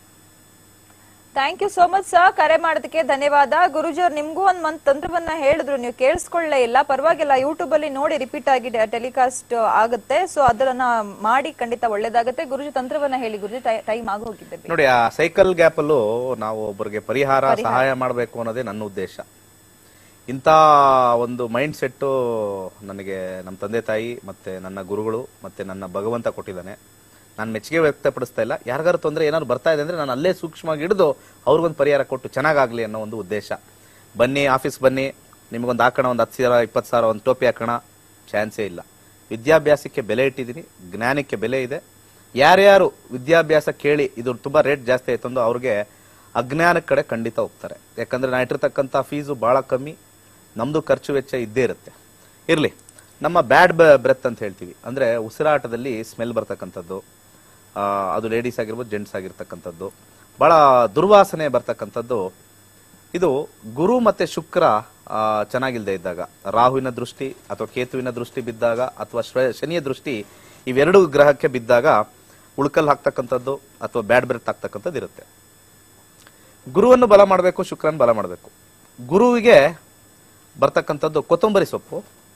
thank you so much sir ಕರೆ ಮಾಡೋದಕ್ಕೆ ಧನ್ಯವಾದ ಗುರುಜಿ ಅವ್ರು ನಿಮ್ಗೂ ಒಂದ್ ಮಂತ್ ತಂತ್ರವನ್ನ ಹೇಳಿದ್ರು ನೀವು ಕೇಳಿಸ್ಕೊಳ್ಳೇ ಇಲ್ಲ ಪರವಾಗಿಲ್ಲ ಯೂಟ್ಯೂಬ್ ಅಲ್ಲಿ ನೋಡಿ ರಿಪೀಟ್ ಆಗಿ ಟೆಲಿಕಾಸ್ಟ್ ಆಗುತ್ತೆ ಸೊ ಅದನ್ನ ಮಾಡಿ ಖಂಡಿತ ಒಳ್ಳೇದಾಗುತ್ತೆ ಗುರುಜಿ ತಂತ್ರವನ್ನ ಹೇಳಿ ಗುರುಜಿ ಟೈಮ್ ಆಗಿ ಹೋಗಿದೆ ಬೇಗ. ನೋಡಿ ಆ ಸೈಕಲ್ ಗ್ಯಾಪ್ ಅಲ್ಲೂ ನಾವು ಒಬ್ಬರಿಗೆ ಪರಿಹಾರ ಸಹಾಯ ಮಾಡಬೇಕು ಅನ್ನೋದೇ ನನ್ನ ಉದ್ದೇಶ ಇಂಥ ಒಂದು ಮೈಂಡ್ ಸೆಟ್ಟು ನನಗೆ ನಮ್ಮ ತಂದೆ ತಾಯಿ ಮತ್ತೆ ನನ್ನ ಗುರುಗಳು ಮತ್ತೆ ನನ್ನ ಭಗವಂತ ಕೊಟ್ಟಿದ್ದಾನೆ ನಾನು ಮೆಚ್ಚುಗೆ ವ್ಯಕ್ತಪಡಿಸ್ತಾ ಇಲ್ಲ ಯಾರಿಗಾರು ತೊಂದರೆ ಏನಾದ್ರು ಬರ್ತಾ ಇದೆ ಅಂದ್ರೆ ನಾನು ಅಲ್ಲೇ ಸೂಕ್ಷ್ಮವಾಗಿ ಹಿಡಿದು ಅವ್ರಿಗೊಂದು ಪರಿಹಾರ ಕೊಟ್ಟು ಚೆನ್ನಾಗಾಗ್ಲಿ ಅನ್ನೋ ಒಂದು ಉದ್ದೇಶ ಬನ್ನಿ ಆಫೀಸ್ ಬನ್ನಿ ನಿಮಗೊಂದು ಹಾಕೋಣ ಒಂದು ಹತ್ತು ಸಾವಿರ ಇಪ್ಪತ್ತು ಸಾವಿರ ಒಂದು ಟೋಪಿ ಹಾಕೋಣ ಚಾನ್ಸೇ ಇಲ್ಲ ವಿದ್ಯಾಭ್ಯಾಸಕ್ಕೆ ಬೆಲೆ ಇಟ್ಟಿದ್ದೀನಿ ಜ್ಞಾನಕ್ಕೆ ಬೆಲೆ ಇದೆ ಯಾರ್ಯಾರು ವಿದ್ಯಾಭ್ಯಾಸ ಕೇಳಿ ಇದು ತುಂಬಾ ರೇಟ್ ಜಾಸ್ತಿ ಆಯ್ತು ಅಂದ್ರೆ ಅವ್ರಿಗೆ ಅಜ್ಞಾನದ ಕಡೆ ಖಂಡಿತ ಹೋಗ್ತಾರೆ ಯಾಕಂದ್ರೆ ನಾ ಇಟ್ಟಿರ್ತಕ್ಕಂಥ ಫೀಸು ಬಹಳ ಕಮ್ಮಿ ನಮ್ದು ಖರ್ಚು ವೆಚ್ಚ ಇದ್ದೇ ಇರುತ್ತೆ ಇರ್ಲಿ ನಮ್ಮ ಬ್ಯಾಡ್ ಬ್ರೆತ್ ಅಂತ ಹೇಳ್ತೀವಿ ಅಂದ್ರೆ ಉಸಿರಾಟದಲ್ಲಿ ಸ್ಮೆಲ್ ಬರ್ತಕ್ಕಂಥದ್ದು ಆ, ಅದು ಲೇಡೀಸ್ ಆಗಿರ್ಬೋದು ಜೆಂಟ್ಸ್ ಆಗಿರ್ತಕ್ಕಂಥದ್ದು ಬಹಳ ದುರ್ವಾಸನೆ ಬರ್ತಕ್ಕಂಥದ್ದು ಇದು ಗುರು ಮತ್ತೆ ಶುಕ್ರ ಆ, ಚೆನ್ನಾಗಿಲ್ದೇ ಇದ್ದಾಗ ರಾಹುವಿನ ದೃಷ್ಟಿ ಅಥವಾ ಕೇತುವಿನ ದೃಷ್ಟಿ ಬಿದ್ದಾಗ ಅಥವಾ ಶ್ವ- ಶನಿಯ ದೃಷ್ಟಿ ಇವೆರಡು ಗ್ರಹಕ್ಕೆ ಬಿದ್ದಾಗ ಉಳ್ಕಲ್ ಹಾಕ್ತಕ್ಕಂಥದ್ದು ಅಥವಾ ಬ್ಯಾಡ್ ಬ್ರೆತ್ ಆಗ್ತಕ್ಕಂಥದ್ದು ಇರುತ್ತೆ ಗುರುವನ್ನು ಬಲ ಮಾಡಬೇಕು ಶುಕ್ರನ್ ಬಲ ಮಾಡಬೇಕು ಗುರುವಿಗೆ ಬರ್ತಕ್ಕಂಥದ್ದು ಕೊತ್ತಂಬರಿ ಸೊಪ್ಪು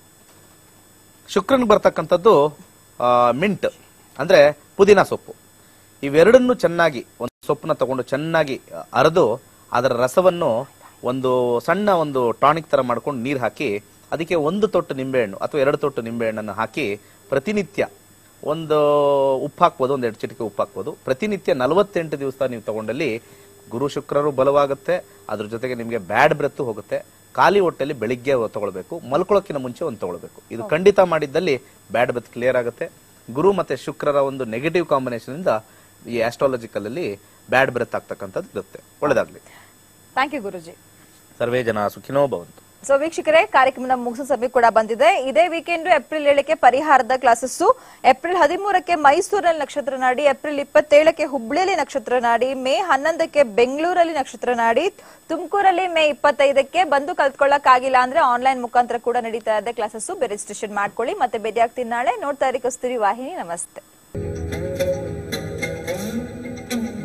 ಶುಕ್ರನ್ ಬರ್ತಕ್ಕಂಥದ್ದು ಆ, ಮಿಂಟ್ ಅಂದ್ರೆ ಪುದೀನ ಸೊಪ್ಪು ಇವೆರಡನ್ನು ಚೆನ್ನಾಗಿ ಒಂದು ಸೊಪ್ಪನ್ನ ತಗೊಂಡು ಚೆನ್ನಾಗಿ ಅರೆದು ಅದರ ರಸವನ್ನು ಒಂದು ಸಣ್ಣ ಒಂದು ಟಾನಿಕ್ ತರ ಮಾಡ್ಕೊಂಡು ನೀರು ಹಾಕಿ ಅದಕ್ಕೆ ಒಂದು ತೊಟ್ಟು ನಿಂಬೆಹಣ್ಣು ಅಥವಾ ಎರಡು ತೊಟ್ಟು ನಿಂಬೆಹಣ್ಣನ್ನು ಹಾಕಿ ಪ್ರತಿನಿತ್ಯ ಒಂದು ಉಪ್ಪು ಹಾಕ್ಬೋದು ಒಂದು ಎರಡು ಚಿಟಿಕೆ ಉಪ್ಪು ಹಾಕ್ಬೋದು ಪ್ರತಿನಿತ್ಯ ನಲವತ್ತೆಂಟು ದಿವಸ ನೀವು ತಗೊಂಡಲ್ಲಿ ಗುರು ಶುಕ್ರರು ಬಲವಾಗುತ್ತೆ ಅದ್ರ ಜೊತೆಗೆ ನಿಮಗೆ ಬ್ಯಾಡ್ ಬ್ರೆತ್ ಹೋಗುತ್ತೆ ಖಾಲಿ ಹೊಟ್ಟೆಲಿ ಬೆಳಿಗ್ಗೆ ತಗೊಳ್ಬೇಕು ಮಲ್ಕೊಳ್ಳೋಕ್ಕಿಂತ ಮುಂಚೆ ಒಂದು ತಗೊಳ್ಬೇಕು ಇದು ಖಂಡಿತ ಮಾಡಿದ್ದಲ್ಲಿ ಬ್ಯಾಡ್ ಬ್ರೆತ್ ಕ್ಲಿಯರ್ ಆಗುತ್ತೆ ಗುರು ಮತ್ತೆ ಶುಕ್ರರ ಒಂದು ನೆಗೆಟಿವ್ ಕಾಂಬಿನೇಷನ್ ಇಂದ ಈ ಆಸ್ಟ್ರಾಲಜಿಕಲ್ ಅಲ್ಲಿ ಬ್ಯಾಡ್ ಬ್ರೆತ್ ಆಗ್ತಕ್ಕಂಥದ್ದು ಇರುತ್ತೆ ಒಳ್ಳೇದಾಗ್ಲಿ ಥ್ಯಾಂಕ್ ಯು ಗುರುಜಿ ಸರ್ವೇ ಜನ ಸುಖಿನೋ ಭವಂತು ಸೊ ವೀಕ್ಷಕರೇ ಕಾರ್ಯಕ್ರಮದ ಮುಗಿಸೋ ಸಮಯ ಕೂಡ ಬಂದಿದೆ ಇದೇ ವೀಕೆಂಡ್ ಏಪ್ರಿಲ್ ಏಳಕ್ಕೆ ಪರಿಹಾರದ ಕ್ಲಾಸಸ್ ಏಪ್ರಿಲ್ ಹದಿಮೂರಕ್ಕೆ ಮೈಸೂರಲ್ಲಿ ನಕ್ಷತ್ರ ನಾಡಿ ಏಪ್ರಿಲ್ ಇಪ್ಪತ್ತೇಳಕ್ಕೆ ಹುಬ್ಳಿಯಲ್ಲಿ ನಕ್ಷತ್ರ ನಾಡಿ ಮೇ ಹನ್ನೊಂದಕ್ಕೆ ಬೆಂಗಳೂರಲ್ಲಿ ನಕ್ಷತ್ರ ನಾಡಿ ತುಮಕೂರಲ್ಲಿ ಮೇ ಇಪ್ಪತ್ತೈದಕ್ಕೆ ಬಂದು ಕಲ್ತ್ಕೊಳ್ಳಕ್ಕಾಗಿಲ್ಲ ಅಂದ್ರೆ ಆನ್ಲೈನ್ ಮುಖಾಂತರ ಕೂಡ ನಡೀತಾ ಇದೆ ಕ್ಲಾಸಸ್ ರಿಜಿಸ್ಟ್ರೇಷನ್ ಮಾಡ್ಕೊಳ್ಳಿ ಮತ್ತೆ ಭೇಟಿ ಆಗ್ತೀನಿ ನಾಳೆ ನೋಡ್ತಾ ಇರಿ ಕಸ್ತೂರಿ ವಾಹಿನಿ ನಮಸ್ತೆ